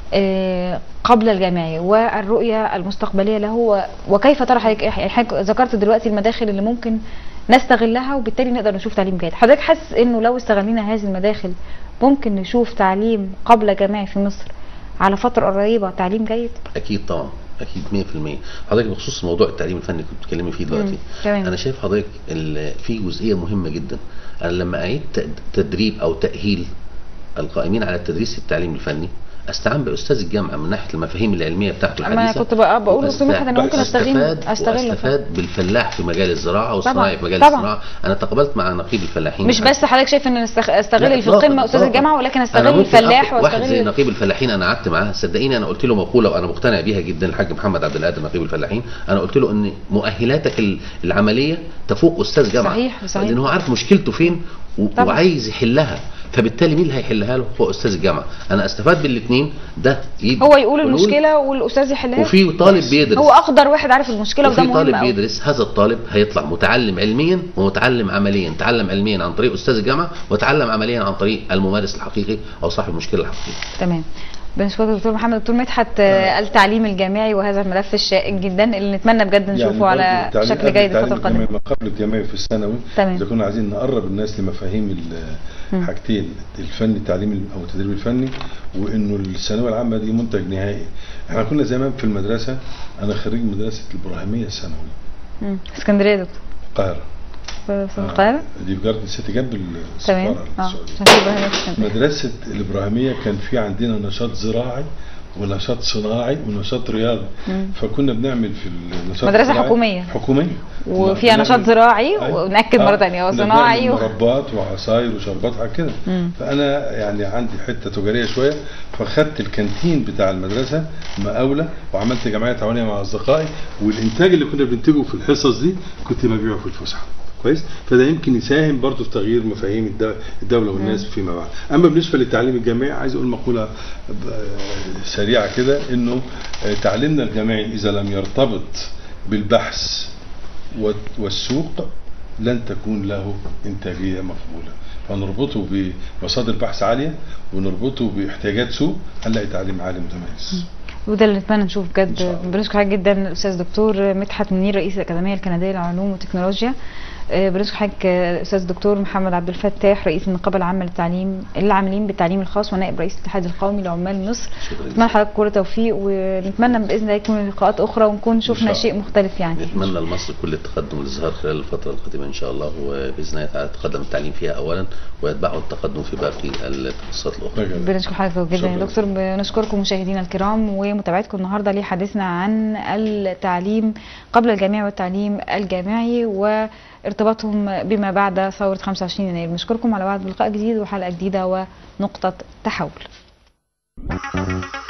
آه، قبل الجامعي والرؤية المستقبلية له و- وكيف ترى حضرتك يعني حضرتك ذكرت دلوقتي المداخل اللي ممكن نستغلها وبالتالي نقدر نشوف تعليم جيد حضرتك حاسس انه لو استغلينا هذه المداخل ممكن نشوف تعليم قبل جامعي في مصر على فترة قريبة تعليم جيد اكيد طبعا اكيد 100% حضرتك بخصوص موضوع التعليم الفني اللي كنت بتتكلمي فيه دلوقتي مم، تمام. انا شايف حضرتك ال- في جزئيه مهمه جدا انا لما اعيد ت- تدريب او تاهيل القائمين على التدريس التعليم الفني استعان باستاذ الجامعه من ناحيه المفاهيم العلميه بتاعته أما الحديثه كنت بقى بقول وأست- لدكتور مدحت أنا ممكن أستغل- وأستفاد- أستغله. واستفاد بالفلاح في مجال الزراعه والصناعي في مجال طبعا. الصناعه انا تقابلت مع نقيب الفلاحين مش بس حضرتك شايف ان أنا أستغ- لا، استغل اللي في إطلاقاً، القمة استاذ إطلاقاً. الجامعة ولكن أنا استغل ممكن الفلاح آخد واحد زي واستغل نقيب الفلاحين انا قعدت معاه صدقيني انا قلت له مقوله وانا مقتنع بيها جدا الحاج محمد عبد القادر نقيب الفلاحين انا قلت له ان مؤهلاتك ال- العمليه تفوق استاذ جامعه صحيح، صحيح. لان هو عارف مشكلته فين و- طبعا. وعايز يحلها فبالتالي مين اللي هيحلها له هو استاذ الجامعه انا استفاد بالاثنين ده يجي هو يقول ونقول- المشكله والاستاذ يحلها وفي طالب بيدرس هو اقدر واحد عارف المشكله وده وفي مهم طالب قوي بيدرس هذا الطالب هيطلع متعلم علميا ومتعلم عمليا تعلم علميا عن طريق استاذ الجامعه وتعلم عمليا عن طريق الممارس الحقيقي او صاحب المشكله الحقيقي تمام بنشكرك دكتور محمد دكتور مدحت آه، التعليم الجامعي وهذا الملف الشائك جدا اللي نتمنى بجد نشوفه برضو على التعليم شكل قبل جيد التعليم الفتره القادمه الجامعي ما قبل الجامعي في الثانوي تمام. اذا كنا عايزين نقرب الناس لمفاهيم ال- حاجتين الفن التعليم او التدريب الفني وانه الثانويه العامه دي منتج نهائي احنا كنا زمان في المدرسه انا خريج مدرسه الابراهيميه الثانوي مم. اسكندريه يا دكتور القاهره في القاهره دي في جاردن سيتي جنب تمام السفاره اه السعوديه عشان كده هنا في اسكندريه مدرسة الإبراهيمية كان في عندنا نشاط زراعي ونشاط صناعي ونشاط رياضي مم. فكنا بنعمل في النشاط مدرسة الزراعي- حكومية. حكومية وفيها بنعمل- نشاط زراعي أيوة. ونأكد مرة تانية هو كنا صناعي بنعمل و... مربات وعصاير وشربات على كده مم. فأنا يعني عندي حتة تجارية شوية فخدت الكانتين بتاع المدرسة مقاولة وعملت جمعية تعاونية مع أصدقائي والإنتاج اللي كنا بننتجه في الحصص دي كنت ببيعه في الفسحة كويس فده يمكن يساهم برضه في تغيير مفاهيم الد- الدوله والناس فيما بعد اما بالنسبه للتعليم الجامعي عايز اقول مقوله ب- سريعه كده انه آه، تعليمنا الجامعي اذا لم يرتبط بالبحث وال- والسوق لن تكون له انتاجيه مقبوله فنربطه بمصادر بحث عاليه ونربطه باحتياجات سوق هنلاقي تعليم عالي متميز وده اللي نتمنى نشوف إن شاء بجد الله. بنشكر حضرتك جدا الاستاذ دكتور مدحت منير رئيس الاكاديميه الكنديه للعلوم والتكنولوجيا آه، بنشكر حضرتك آه، الاستاذ دكتور محمد عبد الفتاح رئيس النقابه العامه للتعليم العاملين بالتعليم الخاص ونائب رئيس الاتحاد القومي لعمال مصر شكرا نتمنى حضرتك كل توفيق ونتمنى باذن الله يكون لقاءات اخرى ونكون شفنا الله. شيء مختلف يعني نتمنى لمصر كل التقدم والازدهار خلال الفترة القادمة إن شاء الله وبإذن الله تعالى يتقدم التعليم فيها أولا ويتبعه التقدم في باقي التخصصات الأخرى بنشكر حضرتك جدا يا شكراً. دكتور بنشكركم مشاهدينا الكرام ومتابعتكم النهارده لحديثنا عن التعليم قبل الجامعي والتعليم الجامعي وارتباطهم بما بعد ثورة 25 يناير بنشكركم على وعد بلقاء جديد وحلقة جديدة ونقطة تحول